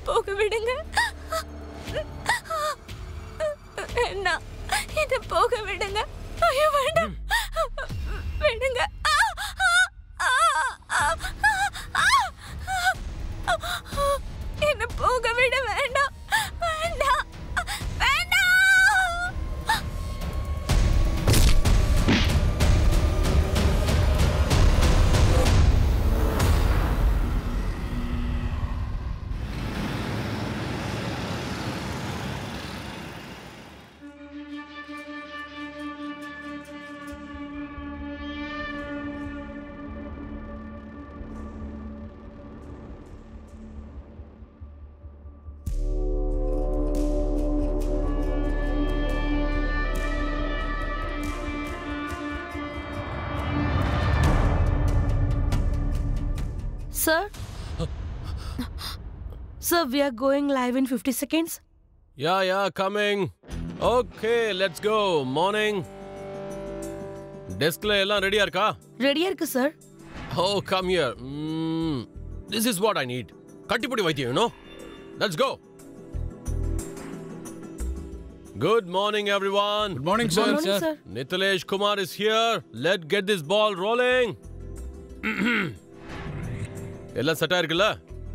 போக விடுங்க என்ன என்ன போக விடுங்க ஐயோ வேண்டாம் விடுங்க என்ன போக விட வேண்டாம் வேண்டாம் வேண்டாம் Sir? Sir, we are going live in 50 seconds. Yeah, yeah, coming. Okay, let's go. Morning. டெஸ்க்ல எல்லாம் ரெடியா இருக்கா ரெடியா இருக்கு sir oh come here this is what I need கட்டிப்புடி வைத்தியம் you know let's go good morning everyone good morning Good sir morning, sir. Nithilesh Kumar is here let get this ball rolling எல்லாம் செட்டா இருக்குல்ல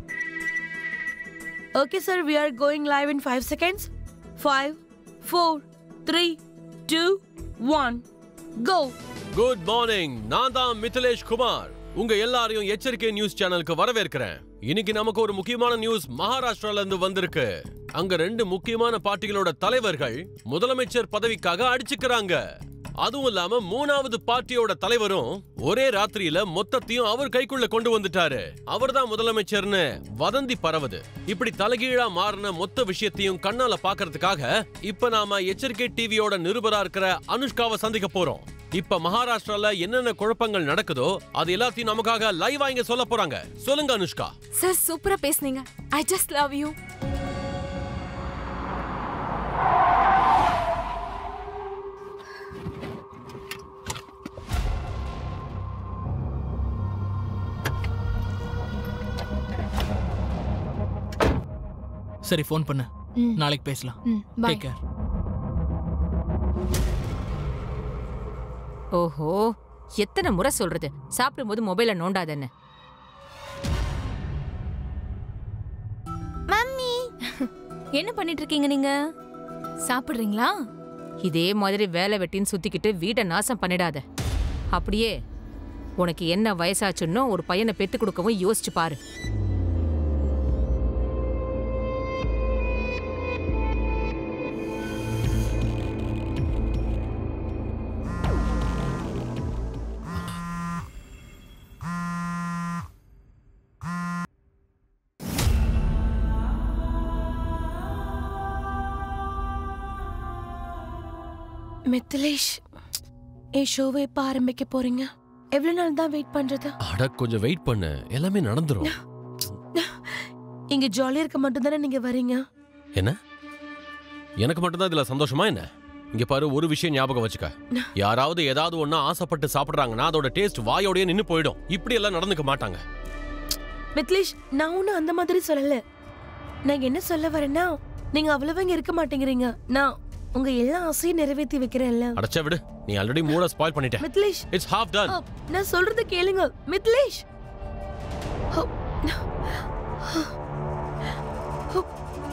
Okay, sir, we are going live in 5 seconds. 5, 4, 3, 2, 1. Go! Good morning நான் தான் மிதிலேஷ் குமார் உங்க எல்லாரையும் எச்சரிக்கை news சேனலுக்கு வரவேற்கிறேன் இன்னைக்கு நமக்கு ஒரு முக்கியமான நியூஸ் மகாராஷ்டிரால இருந்து வந்திருக்கு அங்க ரெண்டு முக்கியமான பார்ட்டிகளோட தலைவர்கள் முதலமைச்சர் பதவிக்காக அடிச்சுக்கிறாங்க அதுவும் இல்லாம மூணாவது பார்ட்டியோட தலைவரும் ஒரே ராத்திரியில மொத்தத்தையும் அவர் கைக்குள்ள கொண்டு வந்துட்டாரு அவர்தான் முதலமைச்சர்னு வதந்தி பரவுது இப்படி தலைகீழா மாறின மொத்த விஷயத்தையும் கண்ணால பாக்குறதுக்காக இப்ப நாம எச்சரிக்கை டிவியோட நிருபரா இருக்கிற அனுஷ்காவை சந்திக்க போறோம் இப்ப மகாராஷ்டிரால என்னென்ன குழப்பங்கள் நடக்குதோ அது எல்லாத்தையும் நமக்காக லைவா இங்க சொல்ல போறாங்க சொல்லுங்க அனுஷ்கா சார் சூப்பரா பேசுனீங்க ஐ ஜஸ்ட் லவ் யூ சரி ஃபோன் பண்ணு ம். நாளைக்கு பேசலாம் ம் பை டேக் கேர் ஓஹோ எத்தனை முறை சொல்றது சாப்பிடும்போது மொபைலை நோண்டாதன்னு மம்மி என்ன பண்ணிட்டு இருக்கீங்க நீங்க சாப்பிடுறீங்களா இதே மாதிரி வேலை வெட்டின்னு சுத்திக்கிட்டு வீட்டை நாசம் பண்ணிடாத அப்படியே உனக்கு என்ன வயசாச்சுன்னோ ஒரு பையனை பெத்து கொடுக்கவும் யோசிச்சு பாரு மித்திலேஷ் என் ஷோவை எப்ப ஆரம்பிக்க போறீங்க எவ்வளவு நாள் தான் வெயிட் பண்றது அட கொஞ்சம் வெயிட் பண்ணு எல்லாமே நடந்துரும் இங்க ஜாலியா இருக்க மட்டும் தானே நீங்க வரீங்க என்ன எனக்கு மட்டும்தான் இதுல சந்தோஷமா என்ன இங்க பாரு ஒரு விஷயம் ஞாபகம் வச்சுக்க யாராவது ஏதாவது ஒண்ணா ஆசைப்பட்டு சாப்பிடுறாங்கன்னா அதோட டேஸ்ட் வாயோடயே நின்னு போயிடும் இப்படி எல்லாம் நடந்துக்க மாட்டாங்க மித்லேஷ் நான் ஒன்றும் அந்த மாதிரி சொல்லல நான் என்ன சொல்ல வரேன்னா நீங்க அவ்வளவு இங்க இருக்க மாட்டேங்கிறீங்க நான் உங்க எல்லா ஆசையும் நிறைவேற்றி வைக்கிறேன்ல அடைச்சா விடு நீ ஆல்ரெடி மூட ஸ்பாயில் பண்ணிட்ட Mithlesh it's half done uh, நான் சொல்றத கேளுங்க மித்லேஷ் ஹோ. ஹோ.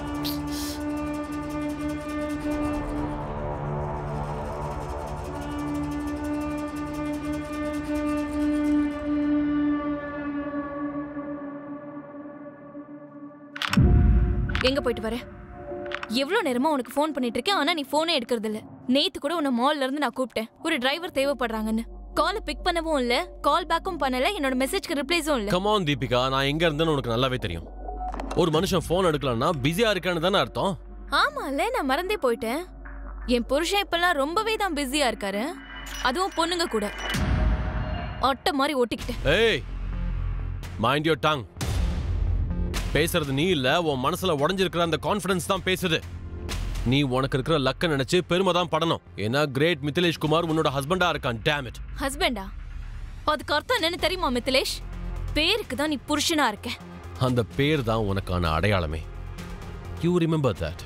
எங்க போயிட்டு வர எவ்வளவு நேரமா உனக்கு ஃபோன் பண்ணிட்டு இருக்கேன் ஆனா நீ போனே எடுக்கிறது இல்ல நேத்து கூட உன்னை மால்ல இருந்து நான் கூப்பிட்டேன் ஒரு டிரைவர் தேவைப்படுறாங்கன்னு காலை பிக் பண்ணவும் இல்ல கால் பேக்கும் பண்ணல என்னோட மெசேஜ்க்கு ரிப்ளைஸும் இல்ல கமான் தீபிகா நான் எங்க இருந்தேன்னு உனக்கு நல்லாவே தெரியும் ஒரு மனுஷன் ஃபோன் எடுக்கலன்னா பிஸியா இருக்கான்னு தானே அர்த்தம் ஆமால நான் மறந்தே போயிட்டேன் என் புருஷன் இப்பெல்லாம் ரொம்பவே தான் பிஸியா இருக்காரு அதுவும் பொண்ணுங்க கூட ஒட்ட மாதிரி ஒட்டிக்கிட்டேன் ஏய் மைண்ட் யோர் டங் பேசுறது நீ இல்ல உன் மனசுல உடைஞ்சிருக்கிற அந்த கான்ஃபிடன்ஸ் தான் பேசுது நீ உனக்கு இருக்கிற லக்க நினைச்சு பெருமை தான் படணும் ஏன்னா கிரேட் மிதிலேஷ் குமார் உன்னோட ஹஸ்பண்டா இருக்கான் டேம் இட் ஹஸ்பண்டா அதுக்கு அர்த்தம் என்னன்னு தெரியுமா மித்திலேஷ் பேருக்கு தான் நீ புருஷனா இருக்க அந்த பேர் தான் உனக்கான அடையாளமே you remember that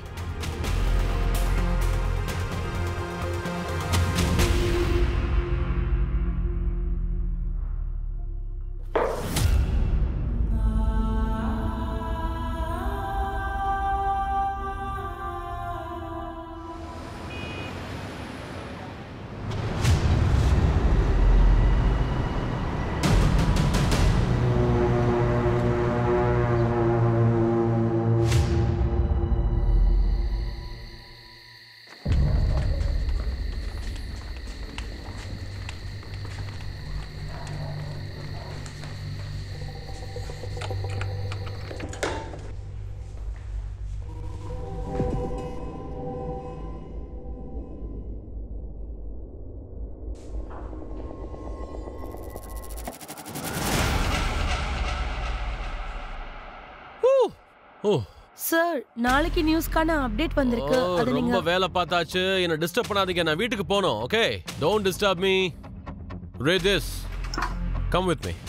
oh sir நாளைக்கு நியூஸ்க்கான அப்டேட் வந்திருக்கு ஓ, அதை நீங்க ரொம்ப வேலை பார்த்தாச்சு என்ன டிஸ்டர்ப் பண்ணாதீங்க நான் வீட்டுக்கு போகணும் okay don't disturb me read this come with me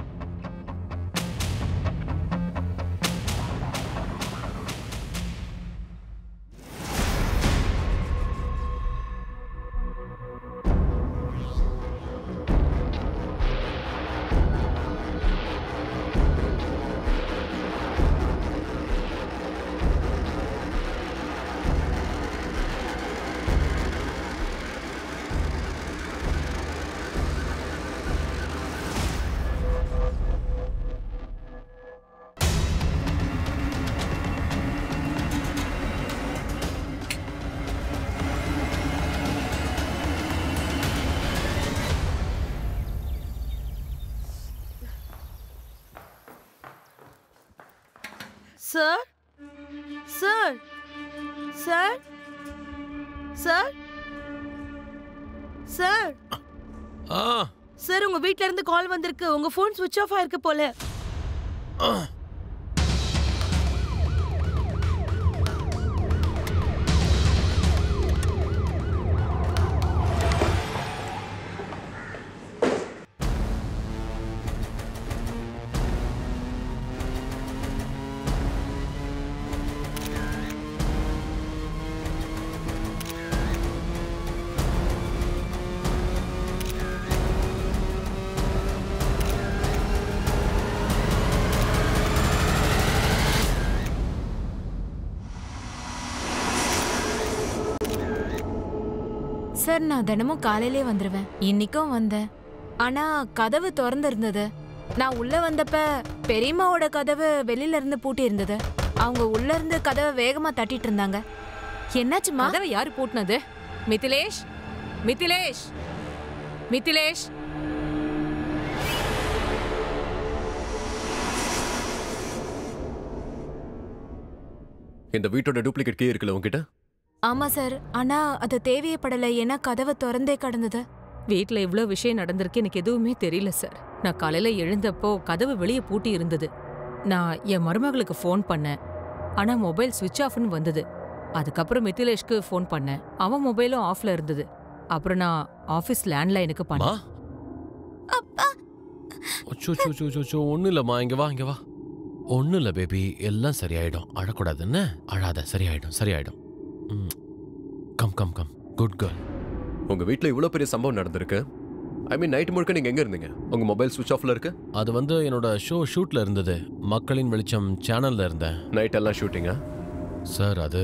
sir sir sir sir sir ah sir உங்க வீட்ல இருந்து கால் வந்திருக்கு உங்க ஃபோன் சுவிட்ச் ஆஃப் ஆயிருக்கு போல சார் நான் தினமும் காலையிலே வந்துருவேன் இன்னைக்கும் வந்தேன் ஆனா கதவு திறந்து இருந்தது நான் உள்ள வந்தப்ப பெரியம்மாவோட கதவு வெளியில இருந்து பூட்டி இருந்தது அவங்க உள்ள இருந்து கதவை வேகமா தட்டிட்டு இருந்தாங்க என்னாச்சுமா கதவை யாரு பூட்டினது மிதிலேஷ் மிதிலேஷ் மிதிலேஷ் இந்த வீட்டோட டூப்ளிகேட் கீ இருக்குல்ல உங்ககிட்ட ஆமா சார் ஆனா அது தேவையப்படல ஏன்னா கதவு திறந்தே கடந்தது வீட்ல இவ்ளோ விஷயம் நடந்திருக்கு எனக்கு எதுவுமே தெரியல சார் நான் காலையில எழுந்தப்போ கதவு வெளியே பூட்டி இருந்தது நான் என் மருமகளுக்கு ஃபோன் பண்ணேன் ஆனா மொபைல் சுவிட்ச் ஆஃப்னு வந்தது அதுக்கப்புறம் மிதிலேஷ்க்கு ஃபோன் பண்ணேன் அவன் மொபைலும் ஆஃப்ல இருந்தது அப்புறம் நான் ஆஃபீஸ் லேண்ட்லைனுக்கு மா பண்ணேன் அச்சோ சோ சோ சோ சோ ஒன்றும் இல்லைம்மா இங்கே வா இங்கே வா ஒன்றும் இல்லை பேபி எல்லாம் சரியாயிடும் அழக்கூடாது என்ன அழாத சரியாயிடும் சரியாயிடும் ம். Come come come good girl உங்க வீட்ல இவ்வளவு பெரிய சம்பவம் நடந்திருக்கு ஐ மீன் நைட் முழுக்க நீங்க எங்க இருந்தீங்க உங்க மொபைல் சுவிட்ச் ஆஃப்ல இருக்கு அது வந்து என்னோட ஷோ ஷூட்ல இருந்தது மக்களின் வெளிச்சம் சேனல்ல இருந்தேன் நைட் எல்லாம் ஷூட்டிங்கா சார் அது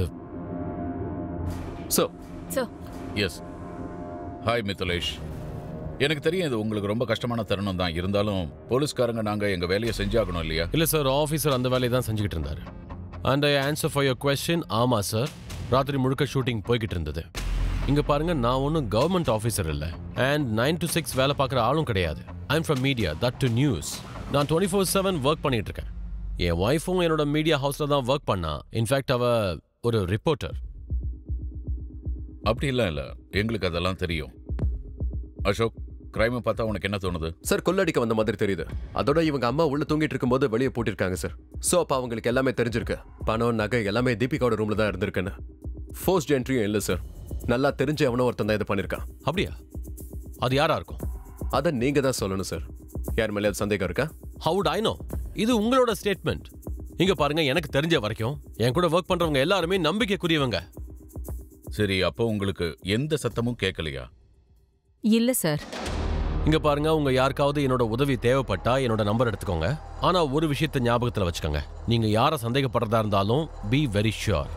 so sir yes hi Mithulesh எனக்கு தெரியும் இது உங்களுக்கு ரொம்ப கஷ்டமான தருணம் தான் இருந்தாலும் போலீஸ்காரங்க நாங்கள் எங்கள் வேலையை செஞ்சாகணும் இல்லையா இல்லை சார் ஆஃபீஸர் அந்த வேலையை தான் செஞ்சுக்கிட்டு இருந்தாரு and I answer for your question ஆமாம் சார் ராத்திரி முழுக்க ஷூட்டிங் போய்கிட்டு இருந்தது இங்கே பாருங்க நான் ஒன்றும் கவர்மெண்ட் ஆஃபீஸர் இல்லை அண்ட் நைன் டு சிக்ஸ் வேலை பார்க்குற ஆளும் கிடையாது I'm from media that to news நான் டுவெண்ட்டி ஃபோர் செவன் ஒர்க் பண்ணிட்டு இருக்கேன் என் ஒய்ஃபும் என்னோட மீடியா ஹவுஸில் தான் ஒர்க் பண்ணா இன்ஃபேக்ட் அவ ஒரு ரிப்போர்ட்டர் அப்படிலாம் இல்லை எங்களுக்கு அதெல்லாம் தெரியும் அசோக் கிரைமை பார்த்தா உனக்கு என்ன தோணுது சார் கொள்ளடிக்க வந்த மாதிரி தெரியுது அதோட இவங்க அம்மா உள்ள தூங்கிட்டு இருக்கும்போது வெளியே பூட்டிருக்காங்க சார் ஸோ அப்போ அவங்களுக்கு எல்லாமே தெரிஞ்சிருக்கு பணம் நகை எல்லாமே தீபிகாவோட ரூம்ல தான் இருந்திருக்குன்னு ஃபோர்ஸ்ட் என்ட்ரியும் இல்லை சார் நல்லா தெரிஞ்ச எவனோ ஒருத்தன் தான் இதை பண்ணியிருக்கான் அப்படியா அது யாரா இருக்கும் அதை நீங்க தான் சொல்லணும் சார் யார் மேலே சந்தேகம் இருக்கா ஹவுட் ஐ நோ இது உங்களோட ஸ்டேட்மெண்ட் இங்க பாருங்க எனக்கு தெரிஞ்ச வரைக்கும் என் கூட ஒர்க் பண்றவங்க எல்லாருமே நம்பிக்கைக்குரியவங்க சரி அப்போ உங்களுக்கு எந்த சத்தமும் கேட்கலையா இல்ல சார் இங்க பாருங்க உங்க யாருக்காவது என்னோட உதவி தேவைப்பட்டா என்னோட நம்பர் எடுத்துக்கோங்க ஆனா ஒரு விஷயத்தை ஞாபகத்துல வச்சுக்கோங்க நீங்க யாரை சந்தேகப்படுறதா இருந்தாலும் பி வெரி ஷுர்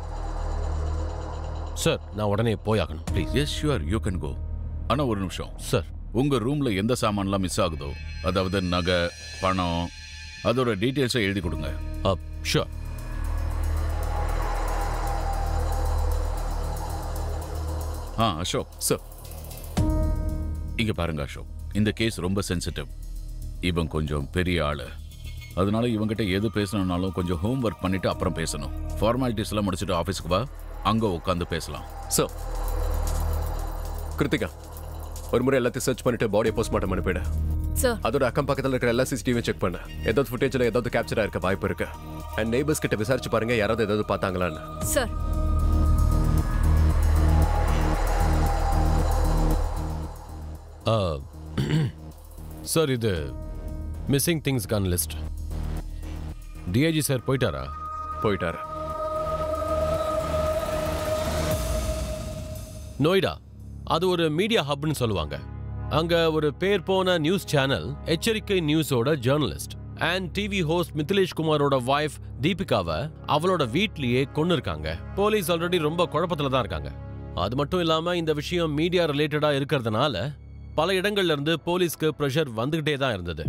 சார் நான் உடனே போயாகணும் please yes sure you can go ஆனா ஒரு நிமிஷம் சார் உங்க ரூம்ல எந்த சாமான்லாம் மிஸ் ஆகுதோ அதாவது நகை பணம் அதோட டீட்டெயில்ஸை எழுதி கொடுங்க up sure ah Ashok sir இங்க பாருங்க அசோக் இந்த கேஸ் ரொம்ப சென்சிட்டிவ் இவன் கொஞ்சம் பெரிய ஆளு அதனால இவங்கிட்ட எது பேசணும்னாலும் கொஞ்சம் ஹோம் ஒர்க் பண்ணிட்டு அப்புறம் பேசணும் ஃபார்மாலிட்டிஸ் எல்லாம் முடிச்சுட்டு ஆஃபீஸ்க்கு வா அங்க உட்காந்து பேசலாம் சார் கிருத்திகா ஒரு முறை எல்லாத்தையும் சர்ச் பண்ணிட்டு பாடியை போஸ்ட்மார்ட்டம் அனுப்பிடு சார் அதோட அக்கம் பக்கத்தில் இருக்கிற எல்லா சிசிடிவியும் செக் பண்ணு ஏதாவது ஃபுட்டேஜில் ஏதாவது கேப்சரா இருக்க வாய்ப்பு இருக்கு அண்ட் நெய்பர்ஸ் கிட்ட விசாரிச்சு பாருங்க யாராவது ஏதாவது பார்த்தாங்களான்னு சார் சார் இது மிஸ்ஸிங் திங்ஸ்க்கான லிஸ்ட் டிஐஜி சார் போயிட்டாரா போயிட்டாரு நோய்டா அது ஒரு மீடியா ஹப்னு சொல்லுவாங்க அங்க ஒரு பேர் போன நியூஸ் சேனல் எச்சரிக்கை நியூஸோட journalist and TV host Mithilesh குமாரோட வைஃப் தீபிகாவை அவளோட வீட்லயே கொன்னு இருக்காங்க போலீஸ் ஆல்ரெடி ரொம்ப குழப்பத்துல தான் இருக்காங்க அது மட்டும் இல்லாம இந்த விஷயம் மீடியா ரிலேட்டடா இருக்கிறதுனால பல இடங்கள்ல இருந்து போலீஸ்க்கு ப்ரெஷர் வந்துகிட்டே தான் இருந்தது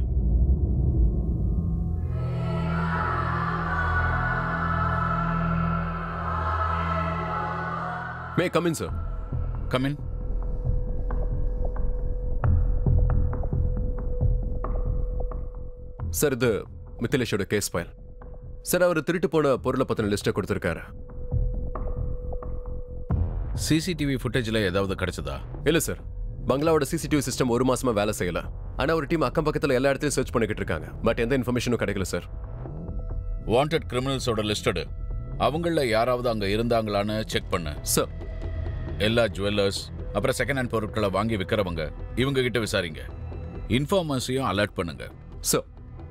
may come in sir come in sir இது மித்திலேஷோட கேஸ் ஃபைல் சார் அவர் திருட்டு போன பொருளை பத்தின லிஸ்ட்டை கொடுத்துருக்காரு சிசிடிவி ஃபுட்டேஜில் ஏதாவது கிடைச்சதா இல்ல சார் பங்களாவோட சிசிடிவி சிஸ்டம் ஒரு மாசமா வேலை செய்யல ஆனா ஒரு டீம் அக்கம் பக்கத்துல எல்லா இடத்தையும் சர்ச் பண்ணிக்கிட்டு இருக்காங்க பட் எந்த இன்ஃபர்மேஷனும் கிடைக்கல சார் வாண்டட் கிரிமினல்ஸோட லிஸ்டடு அவங்கள யாராவது அங்க இருந்தாங்களான்னு செக் பண்ணு சார் எல்லா ஜுவல்லர்ஸ் அப்புறம் செகண்ட் ஹேண்ட் பொருட்களை வாங்கி விற்கிறவங்க இவங்க கிட்ட விசாரிங்க இன்ஃபார்மர்ஸையும் அலர்ட் பண்ணுங்க சார்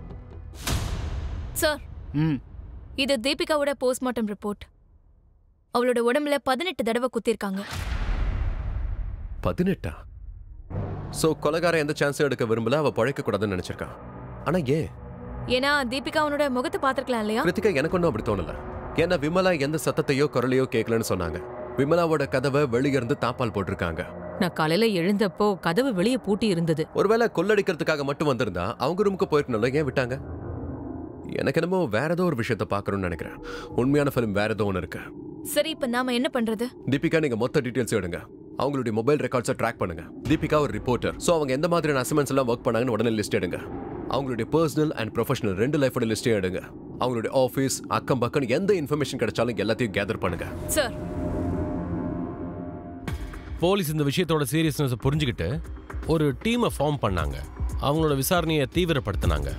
சார் ம் இது தீபிகாவோட போஸ்ட்மார்ட்டம் ரிப்போர்ட் அவளோட உடம்புல பதினெட்டு தடவை குத்திருக்காங்க பதினெட்டா சோ கொலகாரன் எந்த சான்ஸும் எடுக்க விரும்பல அவ பழைக்க கூடாதுன்னு நினைச்சிருக்கான் ஆனா ஏன் ஏன்னா தீபிகா அவனோட முகத்தை பார்த்திருக்கலாம் இல்லையா கிருத்திகா எனக்கு ஒன்றும் அப்படி தோணல ஏன்னா விமலா எந்த சத்தத்தையோ குரலையோ கேட்கலன்னு சொன்னாங்க விமலாவோட கதவை வெளிய இருந்து தாப்பால் போட்டிருக்காங்க நான் காலையில எழுந்தப்போ கதவு வெளியே பூட்டி இருந்தது ஒருவேளை கொள்ளடிக்கிறதுக்காக மட்டும் வந்திருந்தா அவங்க ரூமுக்கு போயிருக்கணும்ல ஏன் விட்டாங்க எனக்கு என்னமோ வேற ஏதோ ஒரு விஷயத்த பார்க்கணும்னு நினைக்கிறேன் உண்மையான ஃபிலிம் வேற ஏதோ ஒன்று இருக்கு சரி இப்ப நாம என்ன பண்றது தீபிகா நீங்க மொத்த டீடைல்ஸ் எடுங்க அவங்களுடைய மொபைல் ரெக்கார்ட்ஸை ட்ராக் பண்ணுங்க தீபிகா ஒரு ரிப்போர்ட்டர் ஸோ அவங்க எந்த மாதிரியான அசைன்மெண்ட்ஸ் எல்லாம் ஒர்க் பண்ணாங்கன்னு உடனே லிஸ்ட் எடுங்க அவங்களுடைய பர்சனல் அண்ட் ப்ரொஃபஷனல் ரெண்டு லைஃபோட லிஸ்ட்டையும் எடுங்க அவங்களுடைய ஆஃபீஸ் அக்கம் பக்கம் எந்த இன்ஃபர்மேஷன் கிடைச்சாலும் எல்லாத்தையும் கேதர் பண்ணுங்க சார் போலீஸ் இந்த விஷயத்தோட சீரியஸ்னஸ் புரிஞ்சுக்கிட்டு ஒரு டீமை ஃபார்ம் பண்ணாங்க அவங்களோட விசாரணையை தீவிரப்படுத்தினாங்க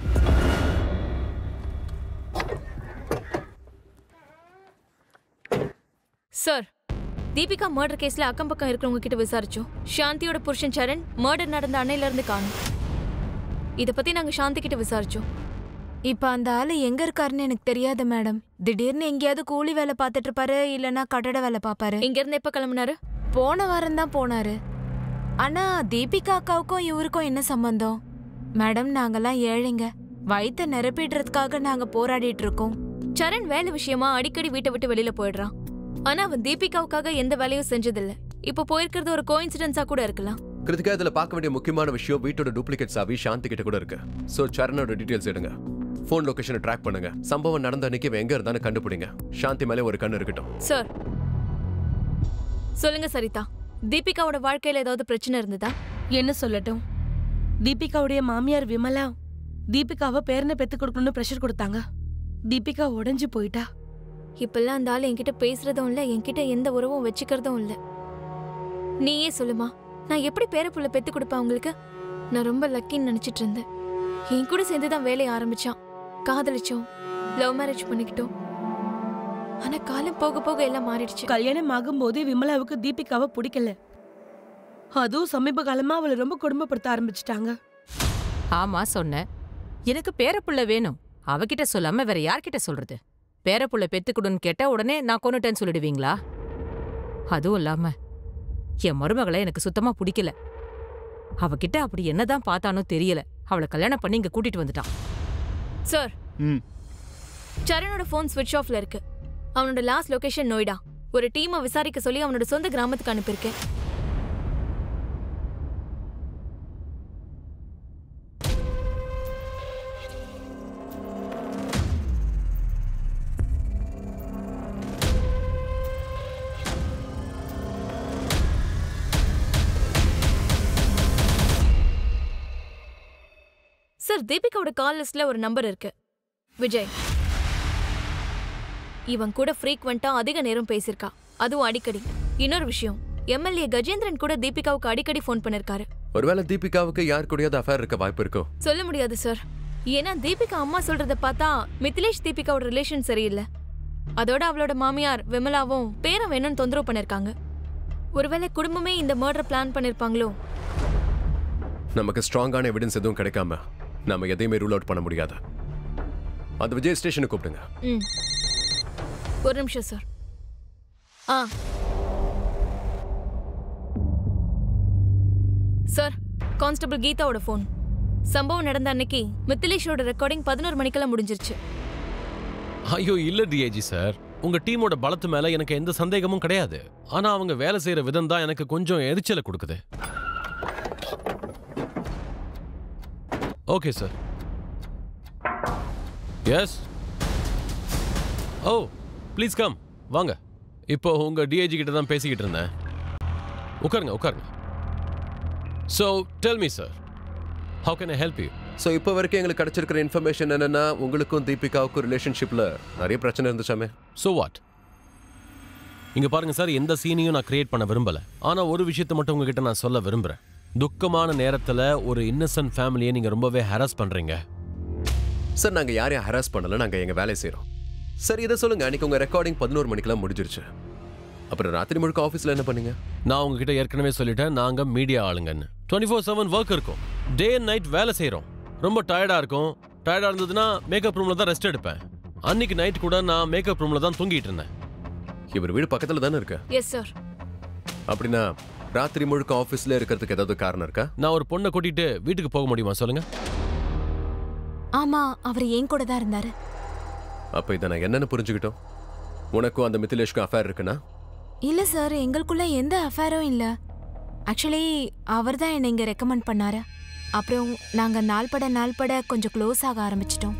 சார் தீபிகா மர்டர் கேஸ்ல அக்கம் பக்கம் இருக்கிறவங்க கிட்ட விசாரிச்சோம் சாந்தியோட புருஷன் சரண் மர்டர் நடந்த அன்னையில இருந்து காணும் இத பத்தி நாங்க சாந்தி கிட்ட விசாரிச்சோம் இப்ப அந்த ஆளு எங்க இருக்காருன்னு எனக்கு தெரியாது மேடம் திடீர்னு எங்கேயாவது கூலி வேலை பார்த்துட்டு இருப்பாரு இல்லனா கட்டட வேலை பார்ப்பாரு இங்க இருந்து எப்ப கிளம்புனாரு போன வாரம் தான் போனாரு ஆனா தீபிகா அக்காவுக்கும் இவருக்கும் என்ன சம்பந்தம் மேடம் நாங்கெல்லாம் ஏழைங்க வயித்தை நிரப்பிடுறதுக்காக நாங்க போராடிட்டு இருக்கோம் சரண் வேலை விஷயமா அடிக்கடி வீட்டை விட்டு வெளியில போயிடுறான் ஆனா அவன் தீபிகாவுக்காக எந்த வேலையும் செஞ்சதில்ல இப்ப போயிருக்கிறது ஒரு கோயின்சிடென்ஸா கூட இருக்கலாம் கிருத்திகா இதுல பார்க்க வேண்டிய முக்கியமான விஷயம் வீட்டோட டூப்ளிகேட் சாவி சாந்தி கிட்ட கூட இருக்கு ஸோ சரணோட டீடைல்ஸ் எடுங்க ஃபோன் லொகேஷனை ட்ராக் பண்ணுங்க சம்பவம் நடந்த அன்னைக்கு இவன் எங்க இருந்தான்னு கண்டுபிடிங்க சாந்தி மேலே ஒரு கண்ணு இருக்கட்டும் சார் சொல்லுங்க சரிதா தீபிகாவோட வாழ்க்கையில ஏதாவது பிரச்சனை இருந்ததா என்ன சொல்லட்டும் தீபிகாவுடைய மாமியார் விமலா தீபிகாவை பேரனை பெத்து கொடுக்கணும்னு ப்ரெஷர் கொடுத்தாங்க தீபிகா உடைஞ்சு போயிட்டா இப்பெல்லாம் அந்த ஆள் என்கிட்ட பேசுறதும் இல்ல என்கிட்ட எந்த உறவும் வச்சுக்கிறதும் இல்ல நீயே சொல்லுமா நான் எப்படி பேரப்புள்ள பெத்து கொடுப்பேன் உங்களுக்கு நான் ரொம்ப லக்கின்னு நினைச்சிட்டு இருந்தேன் என் கூட சேர்ந்து தான் வேலையை ஆரம்பிச்சான் காதலிச்சோம் லவ் மேரேஜ் பண்ணிக்கிட்டோம் ஆனா காலம் போக போக எல்லாம் மாறிடுச்சு கல்யாணம் ஆகும்போதே விமலாவுக்கு தீபிகாவை பிடிக்கல அதுவும் சமீப காலமா அவளை ரொம்ப கொடுமைப்படுத்த ஆரம்பிச்சிட்டாங்க ஆமா சொன்னேன் எனக்கு பேரப்புள்ள வேணும் அவகிட்ட சொல்லாம வேற யார்கிட்ட சொல்றது பேரப்புள்ள பெத்துக்கிடுன்னு கேட்டா உடனே நான் கொன்னுட்டேன்னு சொல்லிடுவீங்களா அதுவும் இல்லாம என் மருமகளை எனக்கு சுத்தமா பிடிக்கல அவகிட்ட அப்படி என்னதான் பார்த்தானோ தெரியல அவளை கல்யாணம் பண்ணி இங்க கூட்டிட்டு வந்துட்டான் சார் ம் சரணோட ஃபோன் ஸ்விட்ச் ஆஃப்ல இருக்கு அவனோட லாஸ்ட் லொகேஷன் நோய்டா ஒரு டீமை விசாரிக்க சொல்லி அவனோட சொந்த கிராமத்துக்கு அனுப்பியிருக்கேன் சார் தீபிகாவோட கால் லிஸ்ட்ல ஒரு நம்பர் இருக்கு விஜய் இவன் கூட ஃப்ரீக்வெண்டா அதிக நேரம் பேசியிருக்கா அதுவும் அடிக்கடி இன்னொரு விஷயம் எம்எல்ஏ கஜேந்திரன் கூட தீபிகாவுக்கு அடிக்கடி ஃபோன் பண்ணிருக்காரு ஒருவேளை தீபிகாவுக்கு யார் கூடயாவது அஃபேர் இருக்க வாய்ப்பு இருக்கோ சொல்ல முடியாது சார் ஏன்னா தீபிகா அம்மா சொல்றத பார்த்தா மிதிலேஷ் தீபிகாவோட ரிலேஷன் சரியில்லை அதோட அவளோட மாமியார் விமலாவும் பேரன் வேணும்னு தொந்தரவு பண்ணிருக்காங்க ஒருவேளை குடும்பமே இந்த மர்டர் பிளான் பண்ணிருப்பாங்களோ நமக்கு ஸ்ட்ராங்கான எவிடன்ஸ் எதுவும் கிடைக்காம நாம எதையுமே ரூல் அவுட் பண்ண முடியாது அந்த விஜய் ஸ்டேஷனுக்கு கூப்பிடுங்க ம் ஒரு நிமிஷம் சார் ஆ சார் கான்ஸ்டபிள் கீதாவோட ஃபோன் சம்பவம் நடந்த அன்னைக்கு மித்திலேஷோட ரெக்கார்டிங் பதினோரு மணிக்கெல்லாம் முடிஞ்சிருச்சு ஐயோ இல்ல டிஏஜி சார் உங்க டீமோட பலத்து மேல எனக்கு எந்த சந்தேகமும் கிடையாது ஆனா அவங்க வேலை செய்யற விதம் தான் எனக்கு கொஞ்சம் எரிச்சலை கொடுக்குது okay sir yes oh please come வாங்க இப்போ உங்க டிஐஜி கிட்ட தான் பேசிக்கிட்டு இருந்தேன் உட்காருங்க உட்காருங்க so tell me sir how can I help you so இப்போ வரைக்கும் எங்களுக்கு கிடைச்சிருக்கிற இன்ஃபர்மேஷன் என்னன்னா உங்களுக்கும் தீபிகாவுக்கும் ரிலேஷன்ஷிப்ல நிறைய பிரச்சனை இருந்துச்சாமே ஸோ வாட் இங்க பாருங்க சார் எந்த சீனையும் நான் கிரியேட் பண்ண விரும்பல ஆனா ஒரு விஷயத்தை மட்டும் உங்ககிட்ட நான் சொல்ல விரும்புறேன் துக்கமான நேரத்துல ஒரு இன்னசென்ட் ஃபேமிலியை நீங்க ரொம்பவே ஹராஸ் பண்றீங்க சார் நாங்க யாரையும் ஹராஸ் பண்ணல நாங்க எங்க வேலையை செய்றோம் சரி இதை சொல்லுங்க அன்னைக்கு உங்க ரெக்கார்டிங் பதினோரு மணிக்கெல்லாம் முடிஞ்சிருச்சு அப்புறம் ராத்திரி முழுக்க ஆஃபீஸ்ல என்ன பண்ணீங்க நான் உங்ககிட்ட ஏற்கனவே சொல்லிட்டேன் நாங்க மீடியா ஆளுங்கன்னு டுவெண்ட்டி ஃபோர் செவன் ஒர்க் இருக்கும் டே அண்ட் நைட் வேலை செய்றோம் ரொம்ப டயர்டா இருக்கும் டயர்டா இருந்ததுன்னா மேக்கப் ரூம்ல தான் ரெஸ்ட் எடுப்பேன் அன்னைக்கு நைட் கூட நான் மேக்கப் ரூம்ல தான் தூங்கிட்டு இருந்தேன் இவர் வீடு பக்கத்துல தானே இருக்கு எஸ் சார் அப்படின்னா ராத்திரி முழுக்க ஆஃபீஸ்ல இருக்கிறதுக்கு ஏதாவது காரணம் இருக்கா நான் ஒரு பொண்ணை கூட்டிட்டு வீட்டுக்கு போக முடியுமா சொல்லுங்க ஆமா அவர் என் கூட தான் இருந்தாரு அப்ப இதை நான் என்னன்னு புரிஞ்சுக்கிட்டோம் உனக்கும் அந்த மித்திலேஷ்க்கும் அஃபேர் இருக்குன்னா இல்ல சார் எங்களுக்குள்ள எந்த அஃபேரும் இல்ல ஆக்சுவலி அவர் தான் என்னை இங்க ரெக்கமெண்ட் பண்ணாரு அப்புறம் நாங்க நாள்பட நாள்பட கொஞ்சம் க்ளோஸ் ஆக ஆரம்பிச்சிட்டோம்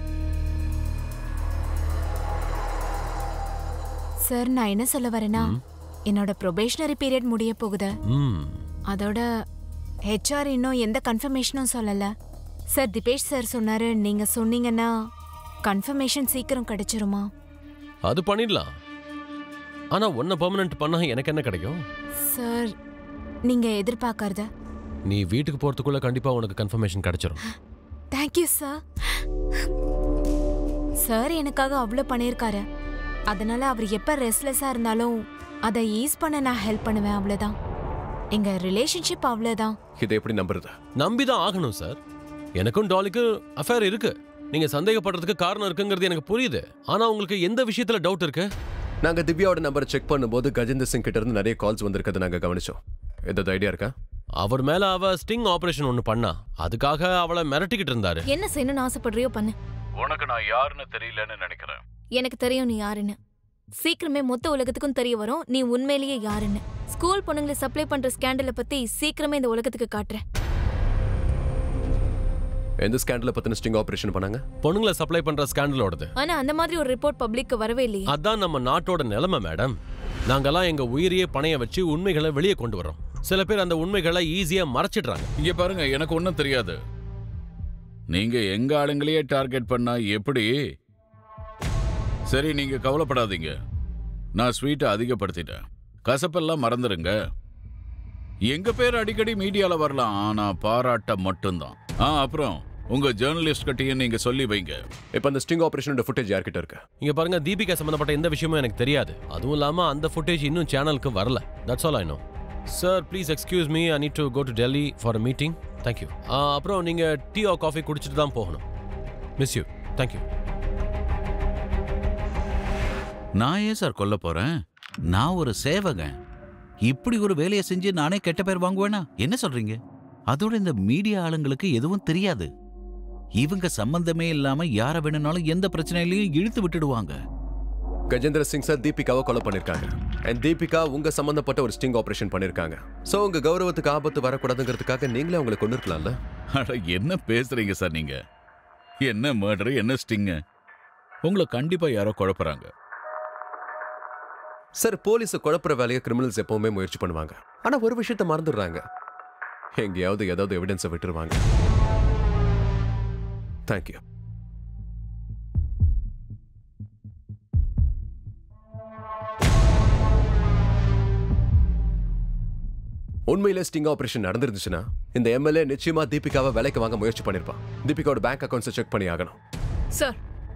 சார் நான் என்ன சொல்ல வரேன்னா என்னோட ப்ரொபேஷனரி பீரியட் முடிய போகுது ம் அதோட ஹெச்ஆர் இன்னும் எந்த கன்ஃபர்மேஷனும் சொல்லல சார் திபேஷ் சார் சொன்னாரு நீங்க சொன்னீங்கன்னா கன்ஃபர்மேஷன் சீக்கிரம் கிடைச்சிருமா அது பண்ணிடலாம் ஆனா ஒன்ன பெர்மனன்ட் பண்ணா எனக்கு என்ன கிடைக்கும் சார் நீங்க எதிர்பார்க்கறத நீ வீட்டுக்கு போறதுக்குள்ள கண்டிப்பா உனக்கு கன்ஃபர்மேஷன் கிடைச்சிரும் தேங்க்யூ சார் சார் எனக்காக அவ்வளோ பண்ணியிருக்காரு அதனால அவர் எப்போ ரெஸ்ட்லெஸ்ஸாக இருந்தாலும் அதை ஈஸ் பண்ண நான் ஹெல்ப் பண்ணுவேன் அவ்வளோதான் எங்க ரிலேஷன்ஷிப் அவ்வளோதான் இதை எப்படி நம்புறது நம்பிதான் ஆகணும் சார் எனக்கும் டாலிக்கும் அஃபேர் இருக்கு நீங்க சந்தேகப்படுறதுக்கு காரணம் இருக்குங்கிறது எனக்கு புரியுது ஆனா உங்களுக்கு எந்த விஷயத்துல டவுட் இருக்கு நாங்க திவ்யாவோட நம்பரை செக் பண்ணும்போது கஜேந்தர் சிங் கிட்ட இருந்து நிறைய கால்ஸ் வந்திருக்கதை நாங்க கவனிச்சோம் ஏதாவது ஐடியா இருக்கா அவர் மேல அவ ஸ்டிங் ஆபரேஷன் ஒன்னு பண்ணா அதுக்காக அவளை மிரட்டிக்கிட்டு இருந்தாரு என்ன செய்யணும்னு ஆசைப்படுறியோ பண்ணு உனக்கு நான் யாருன்னு தெரியலன்னு நினைக்கிறேன் எனக்கு தெரியும் நீ யாருன்னு சீக்கிரமே மொத்த உலகத்துக்கும் தெரிய வரும் நீ உண்மையிலேயே யாருன்னு ஸ்கூல் பொண்ணுங்களை சப்ளை பண்ற ஸ்கேண்டலை பத்தி சீக்கிரமே இந்த உலகத்துக்கு காட்டுறேன் எந்த ஸ்கேண்டல பத்தின ஸ்டிங் ஆபரேஷன் பண்ணாங்க பொண்ணுங்களை சப்ளை பண்ற ஸ்கேண்டலோடது ஆனா அந்த மாதிரி ஒரு ரிப்போர்ட் பப்ளிக்கு வரவே இல்லையே அதான் நம்ம நாட்டோட நிலைமை மேடம் நாங்கெல்லாம் எங்க உயிரையே பணைய வச்சு உண்மைகளை வெளியே கொண்டு வரோம் சில பேர் அந்த உண்மைகளை ஈஸியா மறைச்சிடுறாங்க இங்க பாருங்க எனக்கு ஒன்றும் தெரியாது நீங்க எங்க ஆளுங்களையே டார்கெட் பண்ணா எப்படி சரி நீங்க கவலைப்படாதீங்க நான் ஸ்வீட்டை அதிகப்படுத்திட்டேன் கசப்பெல்லாம் மறந்துடுங்க எங்க பேர் அடிக்கடி மீடியால வரலாம் ஆனா பாராட்ட மட்டும்தான் ஆ அப்புறம் உங்க ஜேர்னலிஸ்ட் கிட்டயும் நீங்க சொல்லி வைங்க இப்போ அந்த ஸ்டிங் ஆபரேஷனோட ஃபுட்டேஜ் யார்கிட்ட இருக்கு இங்க பாருங்க தீபிகா சம்பந்தப்பட்ட எந்த விஷயமும் எனக்கு தெரியாது அதுவும் இல்லாம அந்த ஃபுட்டேஜ் இன்னும் சேனலுக்கு வரல that's all I know sir please excuse me I need to go to Delhi for a meeting thank you அப்புறம் நீங்க டீ ஆர் காஃபி குடிச்சிட்டு தான் போகணும் மிஸ் யூ தேங்க்யூ நான் ஏன் சார் கொல்ல போறேன் நான் ஒரு சேவகன் இப்படி ஒரு வேலையை செஞ்சு நானே கெட்ட பேர் வாங்குவேனா என்ன சொல்றீங்க அதோட இந்த மீடியா ஆளுங்களுக்கு எதுவும் தெரியாது இவங்க சம்பந்தமே இல்லாம யார வேணும்னாலும் எந்த பிரச்சனையிலையும் இழுத்து விட்டுடுவாங்க கஜேந்திர சிங் சார் தீபிகாவை கொலை பண்ணிருக்காங்க அண்ட் தீபிகா உங்க சம்பந்தப்பட்ட ஒரு ஸ்டிங் ஆபரேஷன் பண்ணிருக்காங்க சோ உங்க கௌரவத்துக்கு ஆபத்து வரக்கூடாதுங்கிறதுக்காக நீங்களே அவங்களை கொண்டு இருக்கலாம்ல அட என்ன பேசுறீங்க சார் நீங்க என்ன மர்டர் என்ன ஸ்டிங்க உங்களை கண்டிப்பா யாரோ குழப்புறாங்க சார் போலீஸ் குழப்புற வேலையை கிரிமினல்ஸ் எப்பவுமே முயற்சி பண்ணுவாங்க ஆனா ஒரு விஷயத்த மறந்துடுறாங்க எங்கேயாவது ஏதாவது எவிடன்ஸை விட்டுருவாங்க தேங்க்யூ உண்மையிலே ஸ்டிங் ஆபரேஷன் நடந்துருந்துச்சுன்னா இந்த எம்எல்ஏ நிச்சயமா தீபிகாவை வேலைக்கு வாங்க முயற்சி பண்ணிருப்பான் தீபிகாவோட பேங்க் அக்கௌண்ட்ஸை செக் பண்ணி ஆகணும் சார்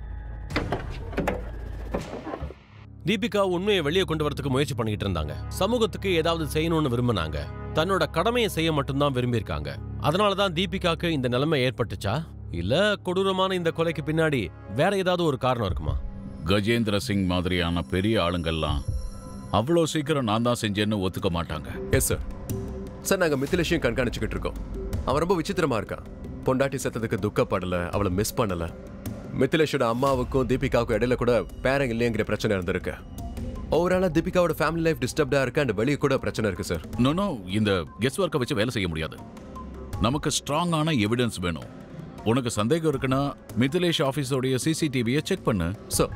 தீபிகா உண்மையை வெளியே கொண்டு வரதுக்கு முயற்சி பண்ணிட்டு இருந்தாங்க சமூகத்துக்கு ஏதாவது செய்யணும்னு விரும்பினாங்க தன்னோட கடமையை செய்ய மட்டும்தான் விரும்பியிருக்காங்க அதனால தான் தீபிகாக்கு இந்த நிலைமை ஏற்பட்டுச்சா இல்ல கொடூரமான இந்த கொலைக்கு பின்னாடி வேற ஏதாவது ஒரு காரணம் இருக்குமா கஜேந்திர சிங் மாதிரியான பெரிய ஆளுங்கெல்லாம் அவ்வளோ சீக்கிரம் நான் தான் செஞ்சேன்னு ஒத்துக்க மாட்டாங்க எஸ் சார் சார் நாங்கள் மித்திலேஷையும் கண்காணிச்சுக்கிட்டு இருக்கோம் அவன் ரொம்ப விசித்திரமா இருக்கான் பொண்டாட்டி செத்ததுக்கு துக்கப்படல அவளை மிஸ் பண்ணல மித்திலேஷோட அம்மாவுக்கும் தீபிகாவுக்கும் இடையில கூட பேரங் இல்லையங்கிற பிரச்சனை இருந்திருக்கு ஓவராலா தீபிகாவோட ஃபேமிலி லைஃப் டிஸ்டர்ப்டா இருக்கு அண்ட் வெளியே கூட பிரச்சனை இருக்கு சார் நோ இந்த கெஸ் ஒர்க்கை வச்சு வேலை செய்ய முடியாது நமக்கு ஸ்ட்ராங்கான எவிடன்ஸ் வேணும் உனக்கு சந்தேகம் இருக்குன்னா மிதிலேஷ் ஆஃபீஸோடைய சிசிடிவியை செக் பண்ணு சார்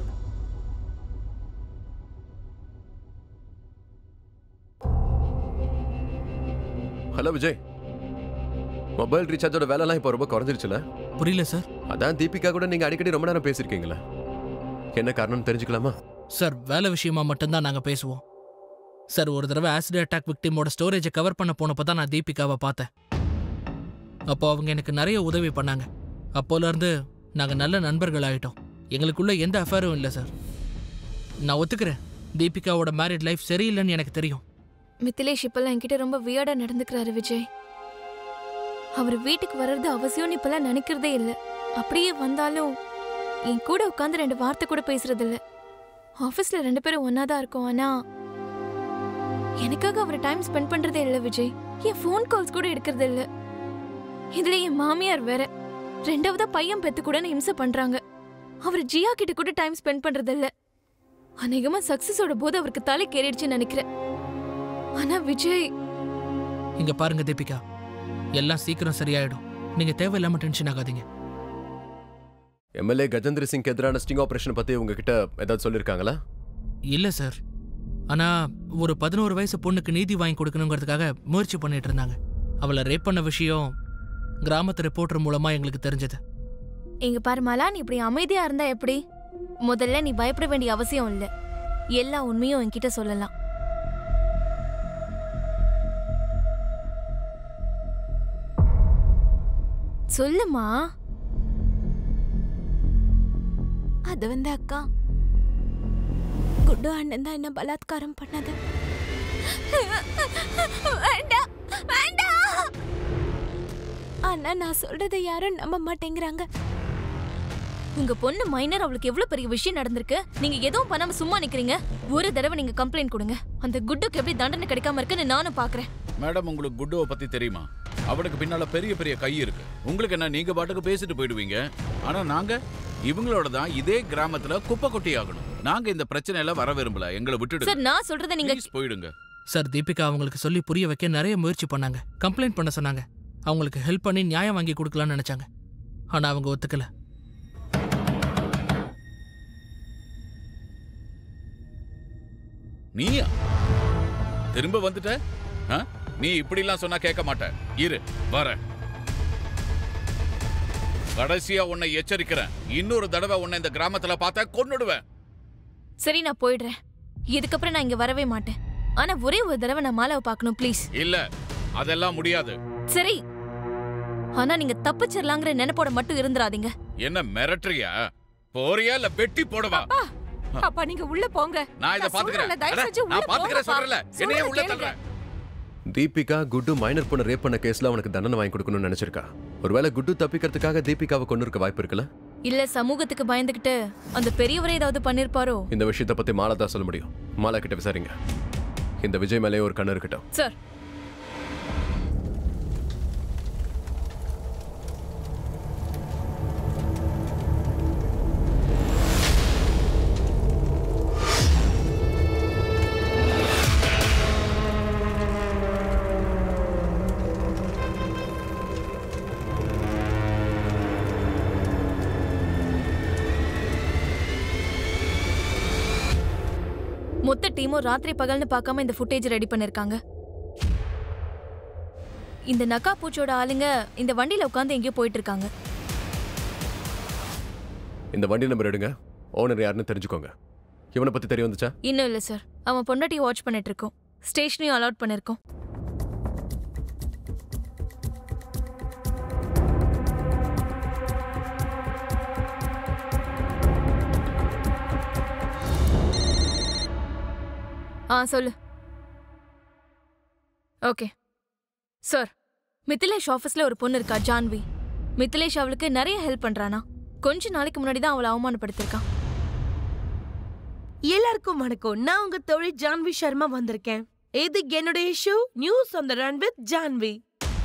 ஹலோ விஜய் மொபைல் ரீசார்ஜோட வேலைலாம் இப்போ ரொம்ப குறைஞ்சிருச்சுல புரியல சார் அதான் தீபிகா கூட நீங்க அடிக்கடி ரொம்ப நேரம் பேசியிருக்கீங்களா என்ன காரணம்னு தெரிஞ்சுக்கலாமா சார் வேலை விஷயமா மட்டும்தான் நாங்கள் பேசுவோம் சார் ஒரு தடவை ஆசிட் அட்டாக் விக்டிமோட ஸ்டோரேஜை கவர் பண்ண போனப்போ தான் நான் தீபிகாவை பார்த்தேன் அப்போ அவங்க எனக்கு நிறைய உதவி பண்ணாங்க அப்போலேருந்து நாங்கள் நல்ல நண்பர்கள் ஆயிட்டோம் எங்களுக்குள்ள எந்த அஃபேரும் இல்லை சார் நான் ஒத்துக்கிறேன் தீபிகாவோட மேரிட் லைஃப் சரியில்லைன்னு எனக்கு தெரியும் மித்திலேஷ் இப்பெல்லாம் என்கிட்ட ரொம்ப வியர்டா நடந்துக்கிறாரு விஜய் அவர் வீட்டுக்கு வர்றது அவசியம்னு இப்பெல்லாம் நினைக்கிறதே இல்லை அப்படியே வந்தாலும் என் கூட உட்காந்து ரெண்டு வார்த்தை கூட பேசுறது இல்ல ஆஃபீஸ்ல ரெண்டு பேரும் ஒன்னா தான் இருக்கோம் ஆனா எனக்காக அவர் டைம் ஸ்பெண்ட் பண்றதே இல்ல விஜய் என் ஃபோன் கால்ஸ் கூட எடுக்கிறது இல்ல இதுல என் மாமியார் வேற ரெண்டாவதா பையன் பெத்து கூட என்னை இம்சை பண்றாங்க அவர் ஜியா கிட்ட கூட டைம் ஸ்பெண்ட் பண்றது இல்ல அநேகமா சக்சஸோட போது அவருக்கு தலை கேறிடுச்சுன்னு நினைக்கிறேன் ஆனா விஜய் இங்க பாருங்க தீபிகா எல்லாம் சீக்கிரம் சரியாயிடும் நீங்க தேவையில்லாம டென்ஷன் ஆகாதீங்க எம்எல்ஏ கஜேந்திர சிங் எதிரான ஸ்டிங் ஆபரேஷன் பத்தி உங்ககிட்ட ஏதாவது சொல்லியிருக்காங்களா இல்ல சார் ஆனா ஒரு பதினோரு வயசு பொண்ணுக்கு நீதி வாங்கி கொடுக்கணுங்கிறதுக்காக முயற்சி பண்ணிட்டு இருந்தாங்க அவளை ரேப் பண்ண விஷயம் கிராமத்து ரிப்போர்ட்டர் மூலமா எங்களுக்கு தெரிஞ்சது இங்க பாரு மாலா நீ இப்படி அமைதியா இருந்தா எப்படி முதல்ல நீ பயப்பட வேண்டிய அவசியம் இல்ல எல்லா உண்மையும் என்கிட்ட சொல்லலாம் சொல்லுமா அது வந்து அக்கா குட்டு அண்ணன் தான் என்ன பலாத்காரம் பண்ணது வேண்டாம் வேண்டாம் அண்ணா நான் சொல்றதை யாரும் நம்ப மாட்டேங்கிறாங்க உங்க பொண்ணு மைனர் அவளுக்கு எவ்வளவு பெரிய விஷயம் நடந்திருக்கு நீங்க எதுவும் பண்ணாம சும்மா நிக்கிறீங்க ஒரு தடவை நீங்க கம்ப்ளைண்ட் கொடுங்க அந்த குட்டுக்கு எப்படி தண்டனை கிடைக்காம இருக்குன்னு நானும் பாக்குறேன் மேடம் உங்களுக்கு குட்டுவை பத்தி தெரியுமா அவனுக்கு பின்னால பெரிய பெரிய கை இருக்கு உங்களுக்கு என்ன நீங்க பாட்டுக்கு பேசிட்டு போயிடுவீங்க ஆனா நாங்க இவங்களோட தான் இதே கிராமத்துல குப்பை கொட்டி ஆகணும் நாங்க இந்த பிரச்சனையில வர விரும்பல எங்களை விட்டுடுங்க சார் நான் சொல்றதை நீங்க Please போயிடுங்க சார் தீபிகா அவங்களுக்கு சொல்லி புரிய வைக்க நிறைய முயற்சி பண்ணாங்க கம்ப்ளைண்ட் பண்ண சொன்னாங்க அவங்களுக்கு ஹெல்ப் பண்ணி நியாயம் வாங்கி கொடுக்கலாம்னு நினைச்சாங்க ஆனா அவங்க ஒத்துக்கல நீயா திரும்ப வந்துட்ட ஆ? நீ இப்படிலாம் சொன்னா கேட்க மாட்ட இரு வர கடைசியா உன்னை எச்சரிக்கிறேன் இன்னொரு தடவை உன்னை இந்த கிராமத்துல பார்த்தா கொன்னுடுவேன் சரி நான் போயிடுறேன் இதுக்கப்புறம் நான் இங்க வரவே மாட்டேன் ஆனா ஒரே ஒரு தடவை நான் மாலாவை பார்க்கணும் ப்ளீஸ் இல்ல அதெல்லாம் முடியாது சரி ஆனா நீங்க தப்பிச்சிடலாங்கிற நினைப்போட மட்டும் இருந்துராதீங்க என்ன மிரட்டுறியா போறியா இல்ல வெட்டி போடவா அப்பா நீங்க உள்ள போங்க நான் இத நான் பாத்துக்கிறேன் சொல்றேன்ல, தயவு அட, செஞ்சு உள்ள நான் பாத்துக்கிறேன் போங்கப்பா. சொல்றல என்னையே சொல்றத உள்ள கேளுங்க. தள்ளுறேன் தீபிகா குட்டு மைனர் பொண்ணு ரேப் பண்ண கேஸ்ல அவனுக்கு தண்டனை வாங்கி கொடுக்கணும்னு நினைச்சிருக்கா ஒருவேளை குட்டு தப்பிக்கிறதுக்காக தீபிகாவை கொண்டு இருக்க வாய்ப்பு இருக்குல்ல இல்ல சமூகத்துக்கு பயந்துகிட்டு அந்த பெரியவரே ஏதாவது பண்ணிருப்பாரோ இந்த விஷயத்தை பத்தி மாலா தான் சொல்ல முடியும் மாலா கிட்ட விசாரிங்க இந்த விஜய் மேலேயே ஒரு கண்ணு இருக்கட்டும் சார் மொத்த டீமும் ராத்திரி பகல்னு பார்க்காம இந்த ஃபுட்டேஜ் ரெடி பண்ணிருக்காங்க இந்த நக்கா பூச்சோட ஆளுங்க இந்த வண்டியில உட்காந்து எங்கேயோ போயிட்டு இருக்காங்க இந்த வண்டி நம்பர் எடுங்க ஓனர் யாருன்னு தெரிஞ்சுக்கோங்க இவனை பத்தி தெரிய வந்துச்சா இன்னும் இல்ல சார் அவன் பொண்டாட்டியை வாட்ச் பண்ணிட்டு இருக்கோம் ஸ்டேஷனையும் அலாட் பண்ணிருக்கோம் ஆ சொல்லு ஓகே சார் மித்திலேஷ் ஆஃபீஸ்ல ஒரு பொண்ணு இருக்கா ஜான்வி மித்திலேஷ் அவளுக்கு நிறைய ஹெல்ப் பண்றானா கொஞ்ச நாளைக்கு முன்னாடி தான் அவளை அவமானப்படுத்திருக்கான் எல்லாருக்கும் வணக்கம் நான் உங்க தோழி ஜான்வி சர்மா வந்திருக்கேன் இது என்னுடைய show news on the run with Janvi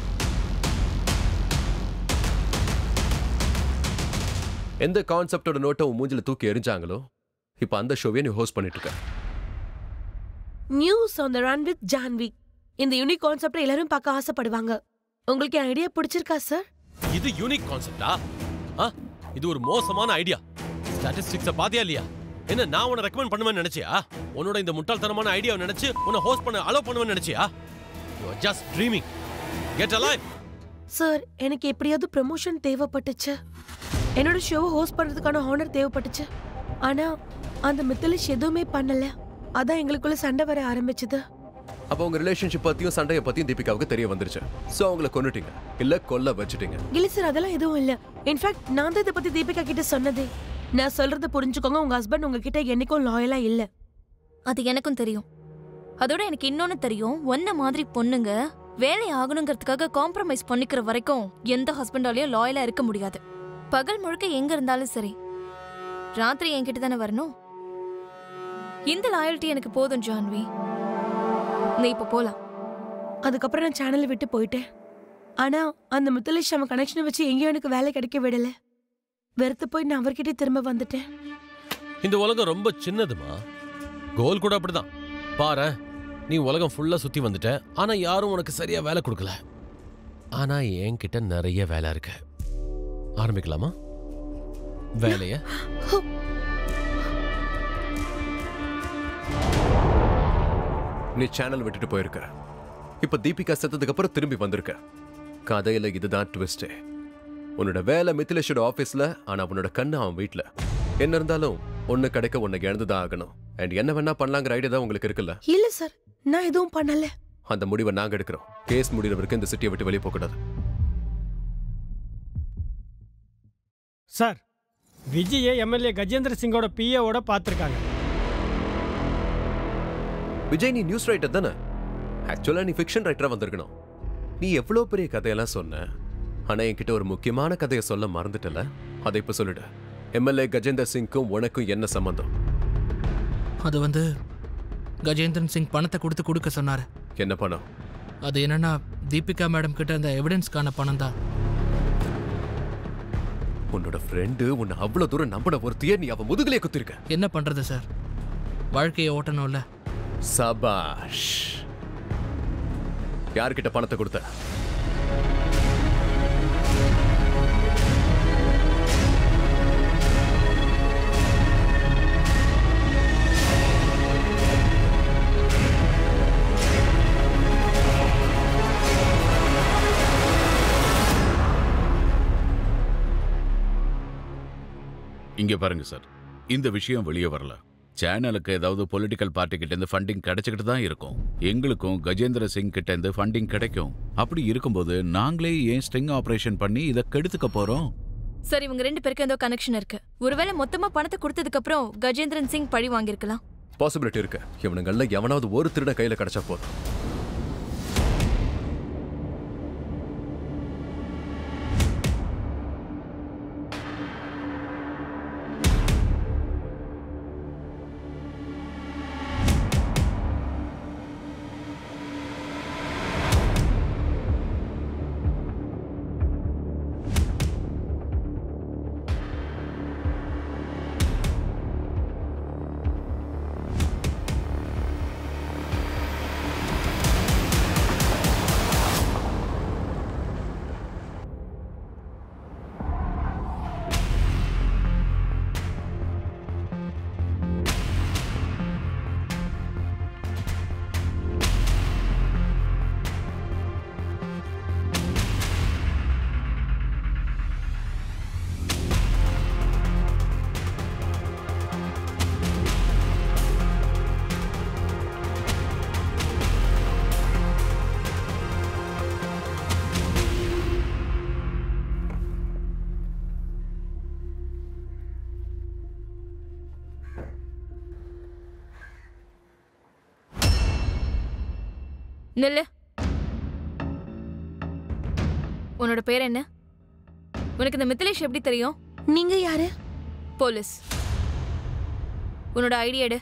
எந்த கான்செப்டோட நோட்டை உன் மூஞ்சில தூக்கி எரிஞ்சாங்களோ இப்போ அந்த ஷோவே நீ ஹோஸ்ட் பண்ணிட்டு இருக்க news on the run with Janvi இந்த யூனிக் கான்செப்டை எல்லாரும் பார்க்க ஆசைப்படுவாங்க உங்களுக்கு ஐடியா பிடிச்சிருக்கா சார் இது யூனிக் கான்செப்டா ஆ இது ஒரு மோசமான ஐடியா ஸ்டாட்டிஸ்டிக்ஸ பாத்தியா இல்லையா என்ன நான் உன்னை ரெக்கமெண்ட் பண்ணுவேன்னு நினைச்சியா உன்னோட இந்த முட்டாள்தனமான ஐடியாவை நினைச்சு உன்னை ஹோஸ்ட் பண்ண அலோவ் பண்ணுவேன்னு நினைச்சியா you are just dreaming get alive sir எனக்கு எப்படியாவது ப்ரமோஷன் தேவைப்பட்டுச்சு என்னோட ஷோவை ஹோஸ்ட் பண்றதுக்கான ஹானர் தேவைப்பட்டுச்சு ஆனா அந்த மித்தலிஷ் எதுவுமே பண்ணல அதான் எங்களுக்குள்ள சண்டை வர ஆரம்பிச்சது அப்போ உங்க ரிலேஷன்ஷிப் பத்தியும் சண்டையை பத்தியும் தீபிகாவுக்கு தெரிய வந்துருச்சு சோ அவங்கள கொன்னுட்டீங்க இல்ல கொல்ல வச்சுட்டீங்க இல்ல சார் அதெல்லாம் எதுவும் இல்ல இன்ஃபேக்ட் நான் தான் இதை பத்தி தீபிகா கிட்ட சொன்னதே நான் சொல்றத புரிஞ்சுக்கோங்க உங்க ஹஸ்பண்ட் உங்ககிட்ட என்னைக்கும் லாயலா இல்ல அது எனக்கும் தெரியும் அதோட எனக்கு இன்னொன்னு தெரியும் ஒன்ன மாதிரி பொண்ணுங்க வேலை ஆகணுங்கிறதுக்காக காம்ப்ரமைஸ் பண்ணிக்கிற வரைக்கும் எந்த ஹஸ்பண்டாலையும் லாயலா இருக்க முடியாது பகல் முழுக்க எங்க இருந்தாலும் சரி ராத்திரி என்கிட்ட தானே வரணும் இந்த லாயல்ட்டி எனக்கு போதும் ஜான்வி நீ இப்ப போலாம் அதுக்கப்புறம் நான் சேனலை விட்டு போயிட்டேன் ஆனா அந்த முத்தலேஷ் அவன் கனெக்ஷனை வச்சு எங்கேயும் எனக்கு வேலை கிடைக்க விடல வெறுத்து போய் நான் அவர்கிட்ட திரும்ப வந்துட்டேன் இந்த உலகம் ரொம்ப சின்னதுமா கோல் கூட அப்படிதான் பாரு நீ உலகம் ஃபுல்லா சுத்தி வந்துட்ட ஆனா யாரும் உனக்கு சரியா வேலை கொடுக்கல ஆனா என்கிட்ட நிறைய வேலை இருக்கு ஆரம்பிக்கலாமா வேலைய நீ சேனல் விட்டுட்டு போயிருக்க இப்ப தீபிகா செத்ததுக்கு அப்புறம் திரும்பி வந்திருக்க கதையில இதுதான் ட்விஸ்டே உன்னோட வேலை மித்திலேஷோட ஆபீஸ்ல ஆனா உன்னோட கண்ணு அவன் வீட்ல என்ன இருந்தாலும் ஒண்ணு கிடைக்க ஒண்ணு இழந்துதான் ஆகணும் அண்ட் என்ன வேணா பண்ணலாங்கிற ஐடியா தான் உங்களுக்கு இருக்குல்ல இல்ல சார் நான் எதுவும் பண்ணல அந்த முடிவை நாங்க எடுக்கிறோம் கேஸ் முடிகிற வரைக்கும் இந்த சிட்டியை விட்டு வெளியே போகக்கூடாது சார் விஜயை எம்எல்ஏ கஜேந்திர சிங்கோட பிஏவோட பார்த்துருக்காங்க விஜய் நீ நியூஸ் ரைட்டர் தானே ஆக்சுவலா நீ ஃபிக்ஷன் ரைட்டரா வந்திருக்கணும் நீ எவ்வளோ பெரிய கதையெல்லாம் சொன்ன ஆனா என்கிட்ட ஒரு முக்கியமான கதையை சொல்ல மறந்துட்டல அதை இப்ப சொல்லிடு எம்எல்ஏ கஜேந்தர் சிங்க்கும் உனக்கும் என்ன சம்பந்தம் அது வந்து கஜேந்திரன் சிங் பணத்தை கொடுத்து கொடுக்க சொன்னாரு என்ன பணம் அது என்னன்னா தீபிகா மேடம் கிட்ட அந்த எவிடன்ஸ்க்கான பணம் தான் உன்னோட ஃப்ரெண்டு உன்னை அவ்வளவு தூரம் நம்பின ஒருத்தியே நீ அவ முதுகிலே குத்திருக்க என்ன பண்றது சார் வாழ்க்கையை ஓட்டணும்ல சபாஷ் யார்கிட்ட பணத்தை கொடுத்த இங்க பாருங்க சார் இந்த விஷயம் வெளியே வரல சேனலுக்கு ஏதாவது பொலிட்டிக்கல் பார்ட்டி கிட்ட இருந்து ஃபண்டிங் கிடைச்சிக்கிட்டு தான் இருக்கும் எங்களுக்கும் கஜேந்திர சிங் கிட்ட இருந்து ஃபண்டிங் கிடைக்கும் அப்படி இருக்கும்போது நாங்களே ஏன் ஸ்ட்ரிங் ஆபரேஷன் பண்ணி இதை கெடுத்துக்க போறோம் சரி இவங்க ரெண்டு பேருக்கு ஏதோ கனெக்ஷன் இருக்கு ஒருவேளை மொத்தமா பணத்தை கொடுத்ததுக்கு அப்புறம் கஜேந்திரன் சிங் பழி வாங்கியிருக்கலாம் பாசிபிலிட்டி இருக்கு இவனுங்கள்ல எவனாவது ஒரு திருட கையில கிடைச்சா போதும் நில்லு உன்னோட பேர் என்ன உனக்கு இந்த மித்திலேஷ் எப்படி தெரியும் நீங்க யாரு போலீஸ் உன்னோட ஐடி எடு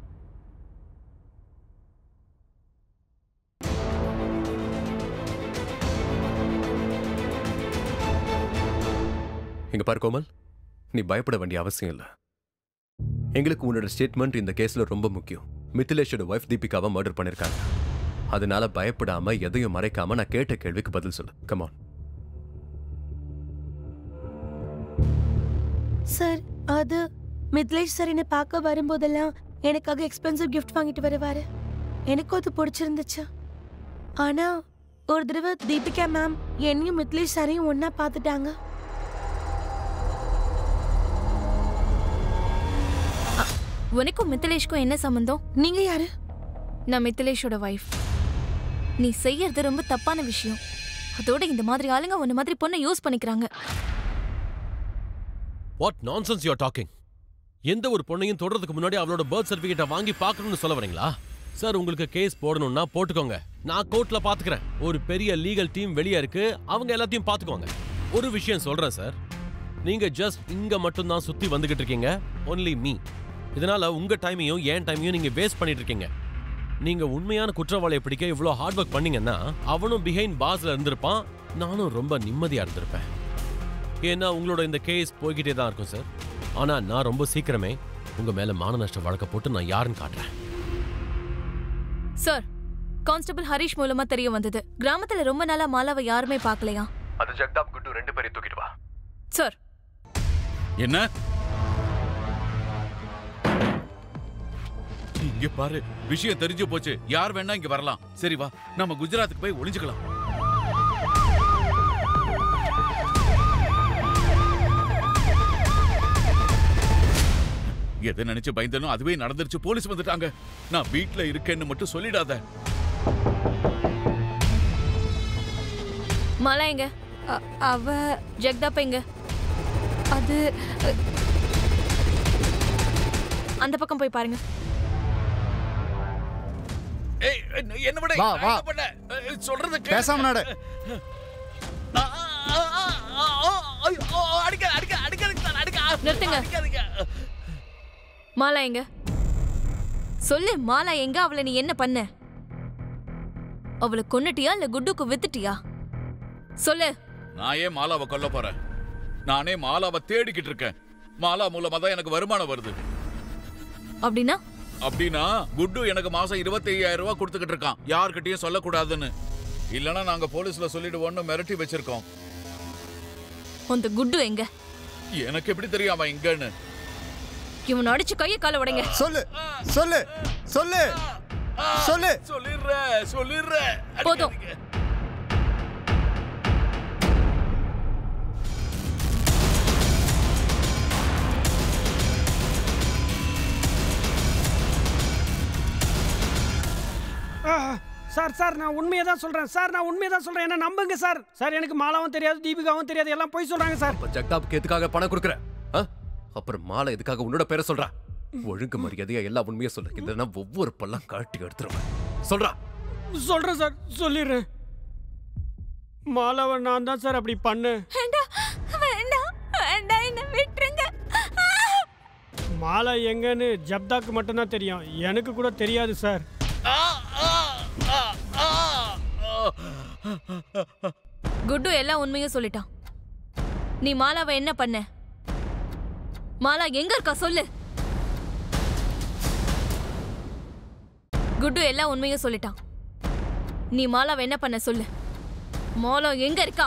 இங்க பாரு கோமல் நீ பயப்பட வேண்டிய அவசியம் இல்ல எங்களுக்கு உன்னோட ஸ்டேட்மெண்ட் இந்த கேஸ்ல ரொம்ப முக்கியம் மிथिलेஷோட ஒய்ஃப் தீபிகாவை மர்டர் பண்ணிருக்காங்க அதனால பயப்படாம எதையும் மறைக்காம நான் கேட்ட கேள்விக்கு பதில் சொல்லு கமான் சார் அது மித்லேஷ் சார் என்னை பார்க்க வரும்போதெல்லாம் எனக்காக எக்ஸ்பென்சிவ் gift வாங்கிட்டு வருவாரு எனக்கும் அது பிடிச்சிருந்துச்சு ஆனா ஒரு தடவை தீபிகா மேம் என்னையும் மித்லேஷ் சாரையும் ஒண்ணா பார்த்துட்டாங்க உனக்கும் மித்திலேஷ்க்கும் என்ன சம்பந்தம் நீங்க யாரு நான் மித்திலேஷோட வைஃப் நீ செய்யறது ரொம்ப தப்பான விஷயம் அதோட இந்த மாதிரி ஆளுங்க உன்ன மாதிரி பொண்ணை யூஸ் பண்ணிக்கிறாங்க வாட் நான்சென்ஸ் யூ டாக்கிங் எந்த ஒரு பொண்ணையும் தொடறதுக்கு முன்னாடி அவளோட பர்த் சர்டிபிகேட்டை வாங்கி பார்க்கணும்னு சொல்ல வரீங்களா சார் உங்களுக்கு கேஸ் போடணும்னா போட்டுக்கோங்க நான் கோர்ட்ல பாத்துக்கிறேன் ஒரு பெரிய லீகல் டீம் வெளியே இருக்கு அவங்க எல்லாத்தையும் பாத்துக்கோங்க ஒரு விஷயம் சொல்றேன் சார் நீங்க ஜஸ்ட் இங்க மட்டும் தான் சுத்தி வந்துகிட்டு இருக்கீங்க ஒன்லி மீ இதனால உங்க டைமையும் என் டைமையும் நீங்க வேஸ்ட் பண்ணிட்டு இருக்கீங்க நீங்க உண்மையான குற்றவாளியை பிடிக்க இவ்வளோ ஹார்ட் ஒர்க் பண்ணீங்கன்னா அவனும் பிஹைண்ட் பாஸ்ல இருந்திருப்பான் நானும் ரொம்ப நிம்மதியா இருந்திருப்பேன் ஏன்னா உங்களோட இந்த கேஸ் போய்கிட்டே தான் இருக்கும் சார் ஆனா நான் ரொம்ப சீக்கிரமே உங்க மேல மான நஷ்ட வழக்க போட்டு நான் யாருன்னு காட்டுறேன் சார் கான்ஸ்டபிள் ஹரிஷ் மூலமா தெரிய வந்தது கிராமத்துல ரொம்ப நாளா மாலாவை யாருமே பார்க்கலையா அது ஜெகதாப் குட்டு ரெண்டு பேரையும் தூக்கிட்டு வா சார் என்ன இங்க பாரு விஷயம் தெரிஞ்சு போச்சு யார் வேணா இங்க வரலாம் சரி வா நம்ம குஜராத்துக்கு போய் ஒளிஞ்சுக்கலாம் எதை நினைச்சு பயந்தனும் அதுவே நடந்துருச்சு போலீஸ் வந்துட்டாங்க நான் வீட்ல இருக்கேன்னு மட்டும் சொல்லிடாத மாலா எங்க அ- அவ ஜெகதாப் எங்க அது அ, அந்த பக்கம் போய் பாருங்க ஏய் என்ன விட வா, நான் வா. என்ன பண்ண? ஏய், சொல்றத கேளு. பேசாம நட ஆ, ஆ, ஆ, ஆ, ஆ, ஐயோ, அடிக்க அடிக்க அடிக்காதீங்க சார், அடிக்க நிறுத்துங்க. அடிக்காதீங்க மாலா எங்க சொல்லு மாலா எங்க அவளை நீ என்ன பண்ண அவளை கொன்னுட்டியா இல்ல குட்டுக்கு வித்துட்டியா சொல்லு நான் ஏன் மாலாவை கொல்ல போறேன் நானே மாலாவை தேடிக்கிட்டு இருக்கேன் மாலா மூலமா தான் எனக்கு வருமானம் வருது அப்படின்னா அப்படின்னா குட்டு எனக்கு மாசம் இருபத்தி ஐயாயிரம் ரூபாய் கொடுத்துக்கிட்டு இருக்கான் யார்கிட்டயும் சொல்லக்கூடாதுன்னு இல்லனா நாங்க போலீஸ்ல சொல்லிடுவோம்னு மிரட்டி வச்சிருக்கோம் அந்த குட்டு எங்க எனக்கு எப்படி தெரியும் அவன் இங்கன்னு இவன் அடிச்சு கைய கால உடைங்க சொல்லு சொல்லு சொல்லு சொல்லு சொல்லிடுறேன் சொல்லிடுறேன் போதும். அடிக்காதீங்க. ஆ, சார் சார் நான் உண்மையை தான் சொல்கிறேன் சார் நான் உண்மையை தான் சொல்கிறேன் என்ன நம்புங்க சார் சார் எனக்கு மாலாவும் தெரியாது தீபிகாவும் தெரியாது எல்லாம் போய் சொல்கிறாங்க சார் அப்ப ஜெகதாப்க்கு எதுக்காக பணம் கொடுக்குற ஆ? அப்புறம் மாலை எதுக்காக உன்னோட பேரை சொல்றா ஒழுங்கு மரியாதையா எல்லா உண்மையும் சொல்லு இல்லைன்னா ஒவ்வொரு பல்லாம் காட்டி எடுத்துருவேன் சொல்றா சொல்கிறேன் சார் சொல்லிடுறேன் மாலாவை நான் தான் சார் அப்படி பண்ணேன் வேண்டாம் வேண்டாம் வேண்டாம் என்ன விட்டுருங்க மாலா எங்கன்னு ஜப்தாக்கு மட்டும்தான் தெரியும் எனக்கு கூட தெரியாது சார் ஆ, ஆ, ஆ, ஆ, ஆ. குட்டு எல்லா உண்மையும் சொல்லிட்டான் நீ மாலாவை என்ன பண்ண மாலா எங்க இருக்கா சொல்லு குட்டு எல்லா உண்மையும் சொல்லிட்டான் நீ மாலாவை என்ன பண்ண சொல்லு மாலா எங்க இருக்கா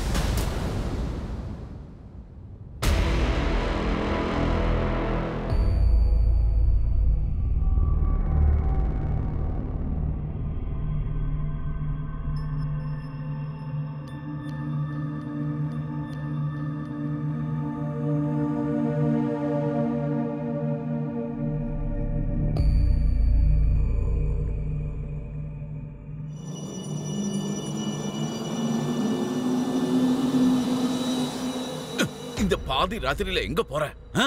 இந்த பாதி ராத்திரியில எங்க போற ஆ?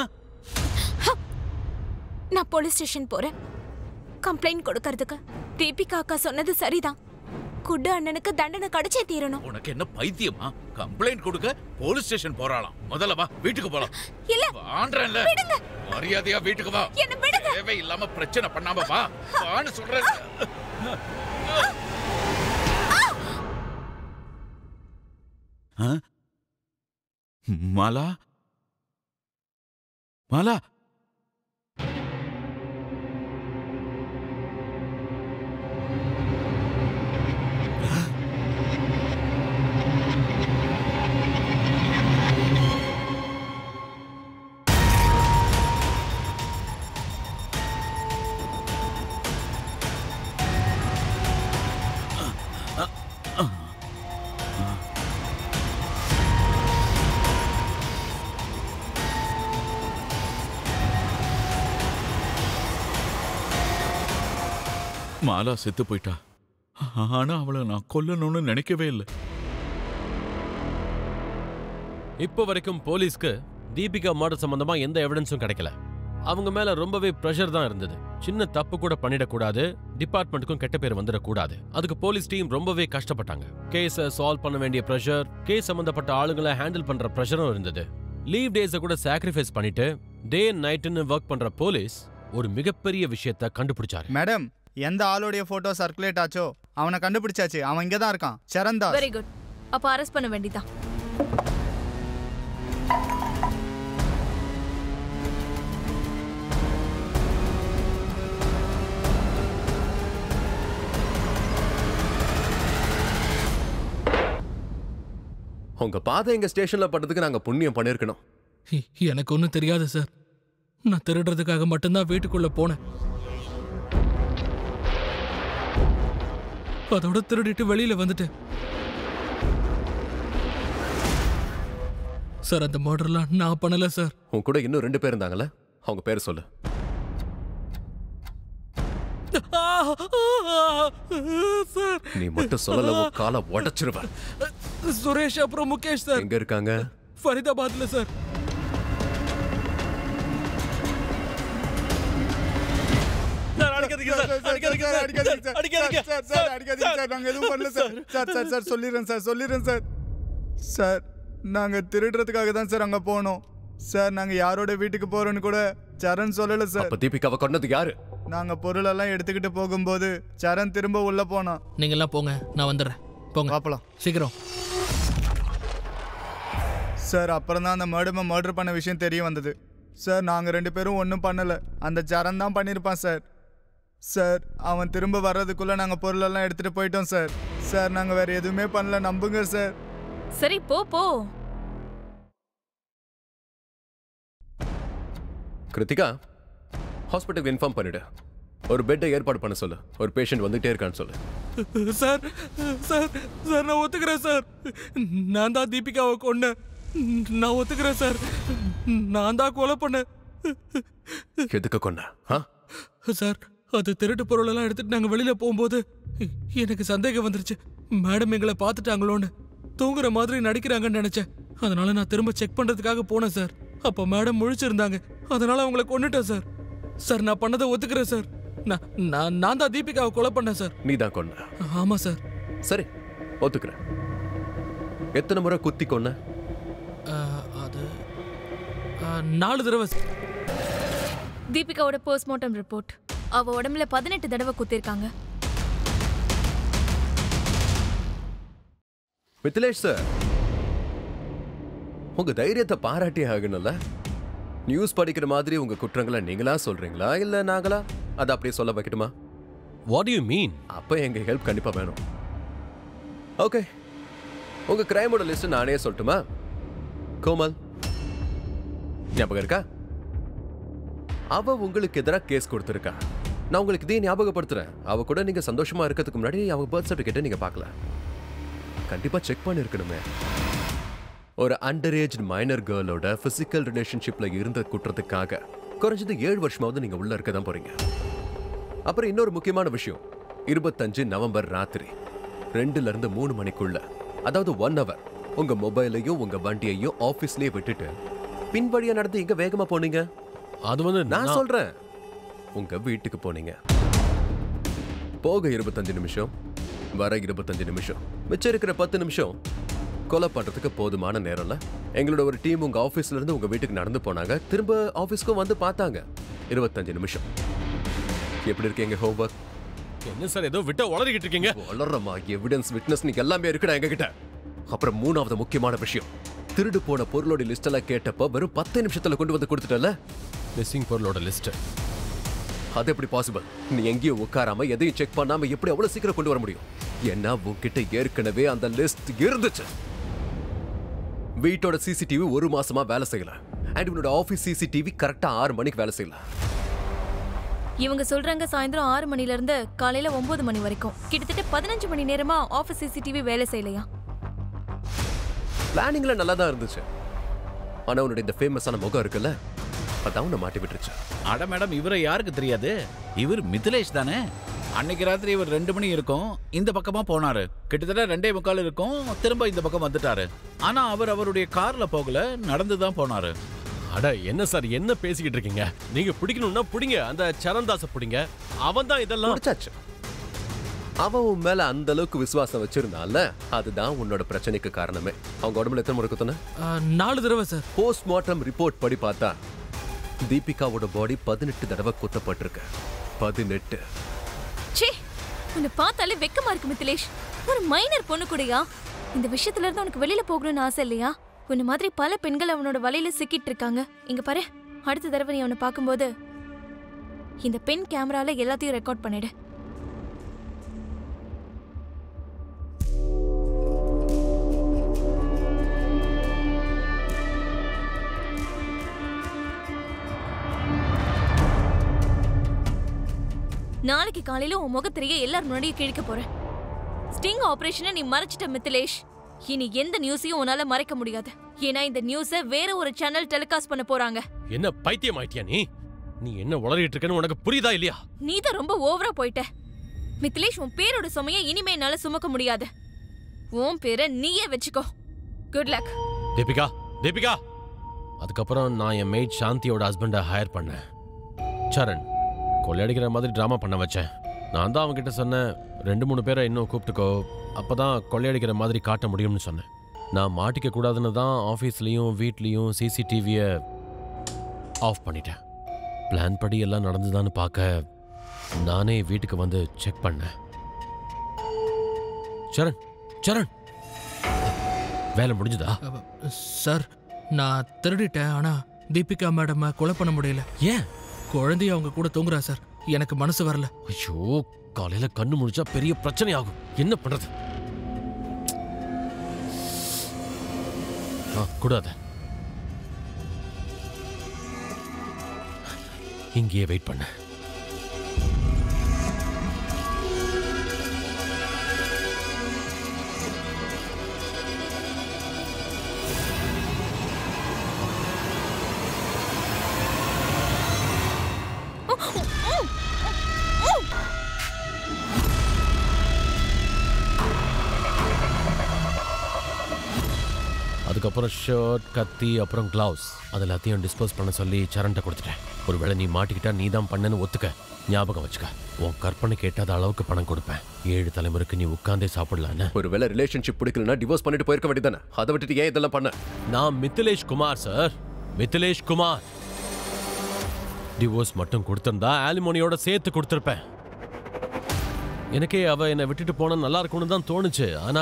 நான் போலீஸ் ஸ்டேஷன் போறேன் கம்ப்ளைண்ட் கொடுக்கறதுக்கு தீபிகா அக்கா சொன்னது சரிதான் குட்டு அண்ணனுக்கு தண்டனை கிடைச்சே தீரணும் உனக்கு என்ன பைத்தியமா கம்ப்ளைண்ட் கொடுக்க போலீஸ் ஸ்டேஷன் போறாளாம் முதல்ல வா வீட்டுக்கு போலாம் இல்ல வான்றேன்ல மரியாதையா வீட்டுக்கு வா என்ன விடுங்க தேவை இல்லாம பிரச்சனை பண்ணாம வா வான்னு சொல்றேன் ஆ? மாலா மாலா மாலா செத்து போயிட்டா ஆனா அவளை நான் கொல்லணும்னு நினைக்கவே இல்லை இப்போ வரைக்கும் போலீஸ்க்கு தீபிகா மர்டர் சம்பந்தமா எந்த எவிடன்ஸும் கிடைக்கல அவங்க மேல ரொம்பவே ப்ரெஷர் தான் இருந்தது சின்ன தப்பு கூட பண்ணிடக்கூடாது டிபார்ட்மெண்ட்டுக்கும் கெட்ட பேர் வந்துடக்கூடாது அதுக்கு போலீஸ் டீம் ரொம்பவே கஷ்டப்பட்டாங்க கேஸை சால்வ் பண்ண வேண்டிய ப்ரெஷர் கேஸ் சம்பந்தப்பட்ட ஆளுங்களை ஹேண்டில் பண்ற ப்ரெஷரும் இருந்தது லீவ் டேஸை கூட சாக்ரிஃபைஸ் பண்ணிட்டு டே அண்ட் நைட்டுன்னு ஒர்க் பண்ற போலீஸ் ஒரு மிகப்பெரிய விஷயத்தை கண்டுபிடிச்சாரு மேடம் எந்த ஆளுடைய போட்டோ சர்க்குலேட் ஆச்சோ அவனை கண்டுபிடிச்சாச்சு அவன் இங்கே தான் இருக்கான் சரந்தா வெரி குட் அப்ப அரெஸ்ட் பண்ண வேண்டியதான் உங்க பாதை எங்க ஸ்டேஷன்ல பட்டதுக்கு நாங்க புண்ணியம் பண்ணிருக்கணும் இ- எனக்கு ஒன்றும் தெரியாது சார் நான் திருடுறதுக்காக மட்டும்தான் வீட்டுக்குள்ள போனேன் அதோட திருடிட்டு வெளியில வந்துட்டேன் சார் அந்த மர்டர்லாம் நான் பண்ணல சார் உன் கூட இன்னும் ரெண்டு பேர் இருந்தாங்கல்ல அவங்க பேர் சொல்லு சார் நீ மட்டும் சொல்லல உன் காலை உடைச்சிருவேன் சுரேஷ் அப்புறம் முகேஷ் சார் எங்க இருக்காங்க ஃபரிதாபாத்ல சார் நாங்க எதுவும் பண்ணல சார் சார் சார் சார் சொல்லிடுறேன் சார் சொல்லிடுறேன் சார் சார் நாங்க திருடுறதுக்காக தான் சார் அங்க போனோம் சார் நாங்க யாரோட வீட்டுக்கு போறோம்னு கூட சரண் சொல்லல சார் அப்ப தீபிகாவை கொன்னது யாரு நாங்க பொருள் எல்லாம் எடுத்துக்கிட்டு போகும்போது சரண் திரும்ப உள்ள போனான் நீங்க எல்லாம் போங்க நான் வந்துடுறேன் போங்க பாப்பலாம் சீக்கிரம் சார் அப்புறம் தான் அந்த மர்டமை மர்டர் பண்ண விஷயம் தெரிய வந்தது சார் நாங்க ரெண்டு பேரும் ஒன்றும் பண்ணல அந்த சரண் தான் பண்ணியிருப்பான் சார் சார் அவன் திரும்ப வர்றதுக்குள்ள நாங்க பொருளெல்லாம் எடுத்துட்டு போயிட்டோம் சார் சார் நாங்க வேற எதுவுமே பண்ணல நம்புங்க சார் சரி போ போ கிருத்திகா ஹாஸ்பிட்டலுக்கு இன்ஃபார்ம் பண்ணிடு ஒரு பெட்டை ஏற்பாடு பண்ண சொல்லு ஒரு பேஷண்ட் வந்துட்டே இருக்கான்னு சொல்லு சார் சார் சார் நான் ஒத்துக்கிறேன் சார் நான் தான் தீபிகாவை கொன்னேன் நான் ஒத்துக்கிறேன் சார் நான் தான் கொலை பண்ணேன் எதுக்கு கொன்ன ஆ? சார் அது திருட்டு பொருள் எல்லாம் எடுத்துட்டு நாங்க வெளியில போகும்போது எனக்கு சந்தேகம் வந்துருச்சு மேடம் எங்களை பார்த்துட்டாங்களோன்னு தூங்குற மாதிரி நடிக்கிறாங்கன்னு நினைச்சேன் அதனால நான் திரும்ப செக் பண்றதுக்காக போனேன் சார் அப்ப மேடம் முழிச்சிருந்தாங்க அதனால அவங்கள கொன்னுட்டேன் சார் சார் நான் பண்ணதை ஒத்துக்கிறேன் சார் நான் நான் நான் தான் தீபிகாவை கொலை பண்ணேன் சார் நீ தான் கொன்ன ஆமா சார் சரி ஒத்துக்கிறேன் எத்தனை முறை குத்தி கொன்ன அஹ், அது அஹ், நாலு தடவை சார். தீபிகாவோட போஸ்ட்மார்ட்டம் ரிப்போர்ட் அவ உடம்புல பதினெட்டு தடவை குத்திருக்காங்க மித்திலேஷ் சார் உங்க தைரியத்தை பாராட்டி ஆகணும்ல நியூஸ் படிக்கிற மாதிரி உங்க குற்றங்களை நீங்களா சொல்றீங்களா இல்ல நாங்களா அதை அப்படியே சொல்ல வைக்கட்டுமா வாட் யூ மீன் அப்ப எங்க ஹெல்ப் கண்டிப்பா வேணும் ஓகே உங்க கிரைமோட லிஸ்ட் நானே சொல்லட்டுமா கோமல் ஞாபகம் இருக்கா அவ உங்களுக்கு எதிராக கேஸ் கொடுத்துருக்கா நான் உங்களுக்கு இதே ஞாபகப்படுத்துறேன் அவ கூட நீங்க சந்தோஷமா இருக்கிறதுக்கு முன்னாடி அவங்க பர்த் சர்டிஃபிகேட்டை நீங்க பார்க்கல கண்டிப்பா செக் பண்ணிருக்கணுமே ஒரு அண்டர் ஏஜ் மைனர் கேர்ளோட பிசிக்கல் ரிலேஷன்ஷிப்ல இருந்த குற்றத்துக்காக குறைஞ்சது ஏழு வருஷமாவது நீங்க உள்ள இருக்க தான் போறீங்க அப்புறம் இன்னொரு முக்கியமான விஷயம் இருபத்தஞ்சு நவம்பர் ராத்திரி ரெண்டுல இருந்து மூணு மணிக்குள்ள அதாவது ஒன் ஹவர் உங்க மொபைலையும் உங்க வண்டியையும் ஆபீஸ்லயே விட்டுட்டு பின் வழியா நடந்து எங்க வேகமா போனீங்க அது வந்து நான் சொல்றேன் உங்க வீட்டுக்கு போனீங்க போக இருபத்தஞ்சு நிமிஷம் வர இருபத்தஞ்சு நிமிஷம் மிச்சம் இருக்கிற பத்து நிமிஷம் கொலை பண்றதுக்கு போதுமான நேரம்ல எங்களோட ஒரு டீம் உங்க ஆபீஸ்ல இருந்து உங்க வீட்டுக்கு நடந்து போனாங்க திரும்ப ஆபீஸ்க்கும் வந்து பார்த்தாங்க இருபத்தஞ்சு நிமிஷம் எப்படி இருக்கு எங்க ஹோம்ஒர்க் என்ன சார் ஏதோ விட்ட உளறிக்கிட்டு இருக்கீங்க வளர்றமா எவிடன்ஸ் விட்னஸ் நீங்க எல்லாமே இருக்குடா எங்க கிட்ட அப்புறம் மூணாவது முக்கியமான விஷயம் திருடு போன பொருளோட லிஸ்ட் எல்லாம் கேட்டப்ப வெறும் பத்து நிமிஷத்துல கொண்டு வந்து கொடுத்துட்டல மிஸ்ஸிங் பொருளோட லிஸ்ட் அது எப்படி பாசிபிள் நீ எங்கேயும் உட்காராம எதையும் செக் பண்ணாம எப்படி அவ்வளவு சீக்கிரம் கொண்டு வர முடியும் ஏன்னா உன்கிட்ட ஏற்கனவே அந்த லிஸ்ட் இருந்துச்சு வீட்டோட சிசிடிவி ஒரு மாசமா வேலை செய்யல அண்ட் உன்னோட ஆபீஸ் சிசிடிவி கரெக்டா ஆறு மணிக்கு வேலை செய்யல இவங்க சொல்றாங்க சாயந்தரம் ஆறு மணில இருந்து காலையில ஒன்பது மணி வரைக்கும் கிட்டத்தட்ட பதினஞ்சு மணி நேரமா ஆபீஸ் சிசிடிவி வேலை செய்யலையா பிளானிங்ல நல்லா தான் இருந்துச்சு ஆனா உன்னோட இந்த ஃபேமஸான முகம் இருக்குல்ல அதான் உன்னை மாட்டி விட்டுருச்சு அட மேடம் இவரை யாருக்கு தெரியாது இவர் மிதிலேஷ் தானே அன்னைக்கு ராத்திரி இவர் ரெண்டு மணி இருக்கும் இந்த பக்கமா போனாரு கிட்டத்தட்ட ரெண்டே முக்கால் இருக்கும் திரும்ப இந்த பக்கம் வந்துட்டாரு ஆனா அவர் அவருடைய கார்ல போகல நடந்து தான் போனாரு அட என்ன சார் என்ன பேசிக்கிட்டு இருக்கீங்க நீங்க பிடிக்கணும்னா பிடிங்க அந்த சரந்தாச பிடிங்க அவன் தான் இதெல்லாம் முடிச்சாச்சு அவன் உன் மேல அந்த அளவுக்கு விசுவாசம் வச்சிருந்தான்ல அதுதான் உன்னோட பிரச்சனைக்கு காரணமே அவங்க உடம்புல எத்தனை முறை குத்துன ஆ, நாலு தடவை சார் போஸ்ட்மார்ட்டம் ரிப்போர்ட் படி பார்த்தா தீபிகாவோட பாடி பதினெட்டு தடவை குத்தப்பட்டிருக்கு பதினெட்டு ச்சே உன்னை பார்த்தாலே வெக்கமா இருக்கு மித்திலேஷ் ஒரு மைனர் பொண்ணு கூடயா இந்த விஷயத்துல இருந்து உனக்கு வெளியில போகணும்னு ஆசை இல்லையா உன்ன மாதிரி பல பெண்கள் அவனோட வலையில சிக்கிட்டு இருக்காங்க இங்க பாரு அடுத்த தடவை நீ அவனை பார்க்கும்போது இந்த பெண் கேமரால எல்லாத்தையும் ரெக்கார்ட் பண்ணிடு நாளைக்கு காலையில உன் முகத்திரைய எல்லாரும் முன்னாடியும் கிழிக்க போறேன் ஸ்டிங் ஆபரேஷனை நீ மறைச்சிட்ட மித்திலேஷ் இனி எந்த நியூஸையும் உன்னால மறைக்க முடியாது ஏன்னா இந்த நியூஸை வேற ஒரு சேனல் டெலிகாஸ்ட் பண்ண போறாங்க என்ன பைத்தியம் ஆயிட்டியா நீ நீ என்ன உளறிட்டு இருக்கன்னு உனக்கு புரியுதா இல்லையா நீ தான் ரொம்ப ஓவரா போயிட்ட மித்திலேஷ் உன் பேரோட சுமையை இனிமே என்னால சுமக்க முடியாது உன் பேரை நீயே வச்சுக்கோ குட் லக் தீபிகா தீபிகா அதுக்கப்புறம் நான் என் மெய்ட் சாந்தியோட ஹஸ்பண்டை ஹையர் பண்ணேன் சரண் கொள்ளையடிக்கிற மாதிரி ட்ராமா பண்ண வச்சேன் நான் தான் அவன்கிட்ட சொன்னேன் ரெண்டு மூணு பேரை இன்னும் கூப்பிட்டுக்கோ அப்பதான் கொள்ளையடிக்கிற மாதிரி காட்ட முடியும்னு சொன்னேன் நான் மாட்டிக்க கூடாதுன்னு தான் ஆஃபீஸ்லேயும் வீட்லேயும் சிசிடிவியை ஆஃப் பண்ணிட்டேன் பிளான் படி எல்லாம் நடந்துதான்னு பார்க்க நானே வீட்டுக்கு வந்து செக் பண்ணேன் சரண் சரண் வேலை முடிஞ்சுதா அவ- சார் நான் திருடிட்டேன் ஆனா தீபிகா மேடம் கொலை பண்ண முடியல ஏன் குழந்தைய அவங்க கூட தூங்குறா சார் எனக்கு மனசு வரல ஐயோ காலையில கண்ணு முடிச்சா பெரிய பிரச்சனை ஆகும் என்ன பண்றது ஆ, கூடாத இங்கேயே வெயிட் பண்ண அதுக்கப்புறம் ஷர்ட் கத்தி அப்புறம் கிளவுஸ் அது எல்லாத்தையும் டிஸ்போஸ் பண்ண சொல்லி சரண்ட கொடுத்துட்டேன் ஒருவேளை நீ மாட்டிக்கிட்டா நீ தான் பண்ணன்னு ஒத்துக்க ஞாபகம் வச்சுக்க உன் கற்பனை கேட்டாத அளவுக்கு பணம் கொடுப்பேன் ஏழு தலைமுறைக்கு நீ உட்கார்ந்தே சாப்பிடலான்னு ஒருவேளை ரிலேஷன்ஷிப் பிடிக்கலனா டிவோர்ஸ் பண்ணிட்டு போயிருக்க வேண்டியதானே அதை விட்டுட்டு ஏன் இதெல்லாம் பண்ண நான் மித்திலேஷ் குமார் சார் மித்திலேஷ் குமார் டிவோர்ஸ் மட்டும் கொடுத்திருந்தா ஆலிமோனியோட சேர்த்து கொடுத்திருப்பேன் எனக்கே அவ என்னை விட்டுட்டு போனா நல்லா இருக்கும்னு தான் தோணுச்சு ஆனா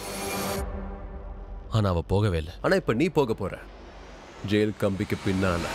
ஆனா அவ போகவே இல்லை ஆனா இப்ப நீ போக போற ஜெயில் கம்பிக்கு பின்னால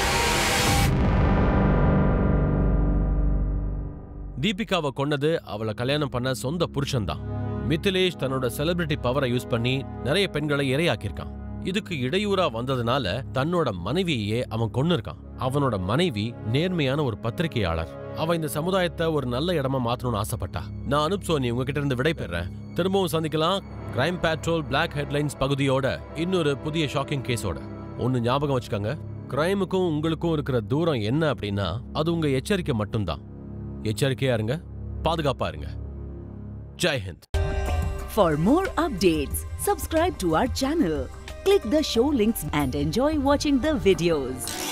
தீபிகாவை கொன்னது அவளை கல்யாணம் பண்ண சொந்த புருஷன்தான் மித்திலேஷ் தன்னோட செலிபிரிட்டி பவரை யூஸ் பண்ணி நிறைய பெண்களை இரையாக்கியிருக்கான் இதுக்கு இடையூறா வந்ததுனால தன்னோட மனைவியையே அவன் கொன்னு இருக்கான் அவனோட மனைவி நேர்மையான ஒரு பத்திரிகையாளர் அவ இந்த சமுதாயத்தை ஒரு நல்ல இடமா மாத்தணும்னு ஆசைப்பட்டா நான் அனுப் சோனி உங்ககிட்ட இருந்து விடை பெறேன் திரும்பவும் சந்திக்கலாம் கிரைம் பேட்ரோல் பிளாக் ஹெட்லைன்ஸ் பகுதியோட இன்னொரு புதிய ஷாக்கிங் கேஸோட ஒன்னு ஞாபகம் வச்சுக்கோங்க கிரைமுக்கும் உங்களுக்கும் இருக்கிற தூரம் என்ன அப்படின்னா அது உங்க எச்சரிக்கை மட்டும்தான் எச்சரிக்கையா இருங்க பாதுகாப்பா இருங்க Jai Hind For more updates, subscribe to our channel, click the show links and enjoy watching the videos.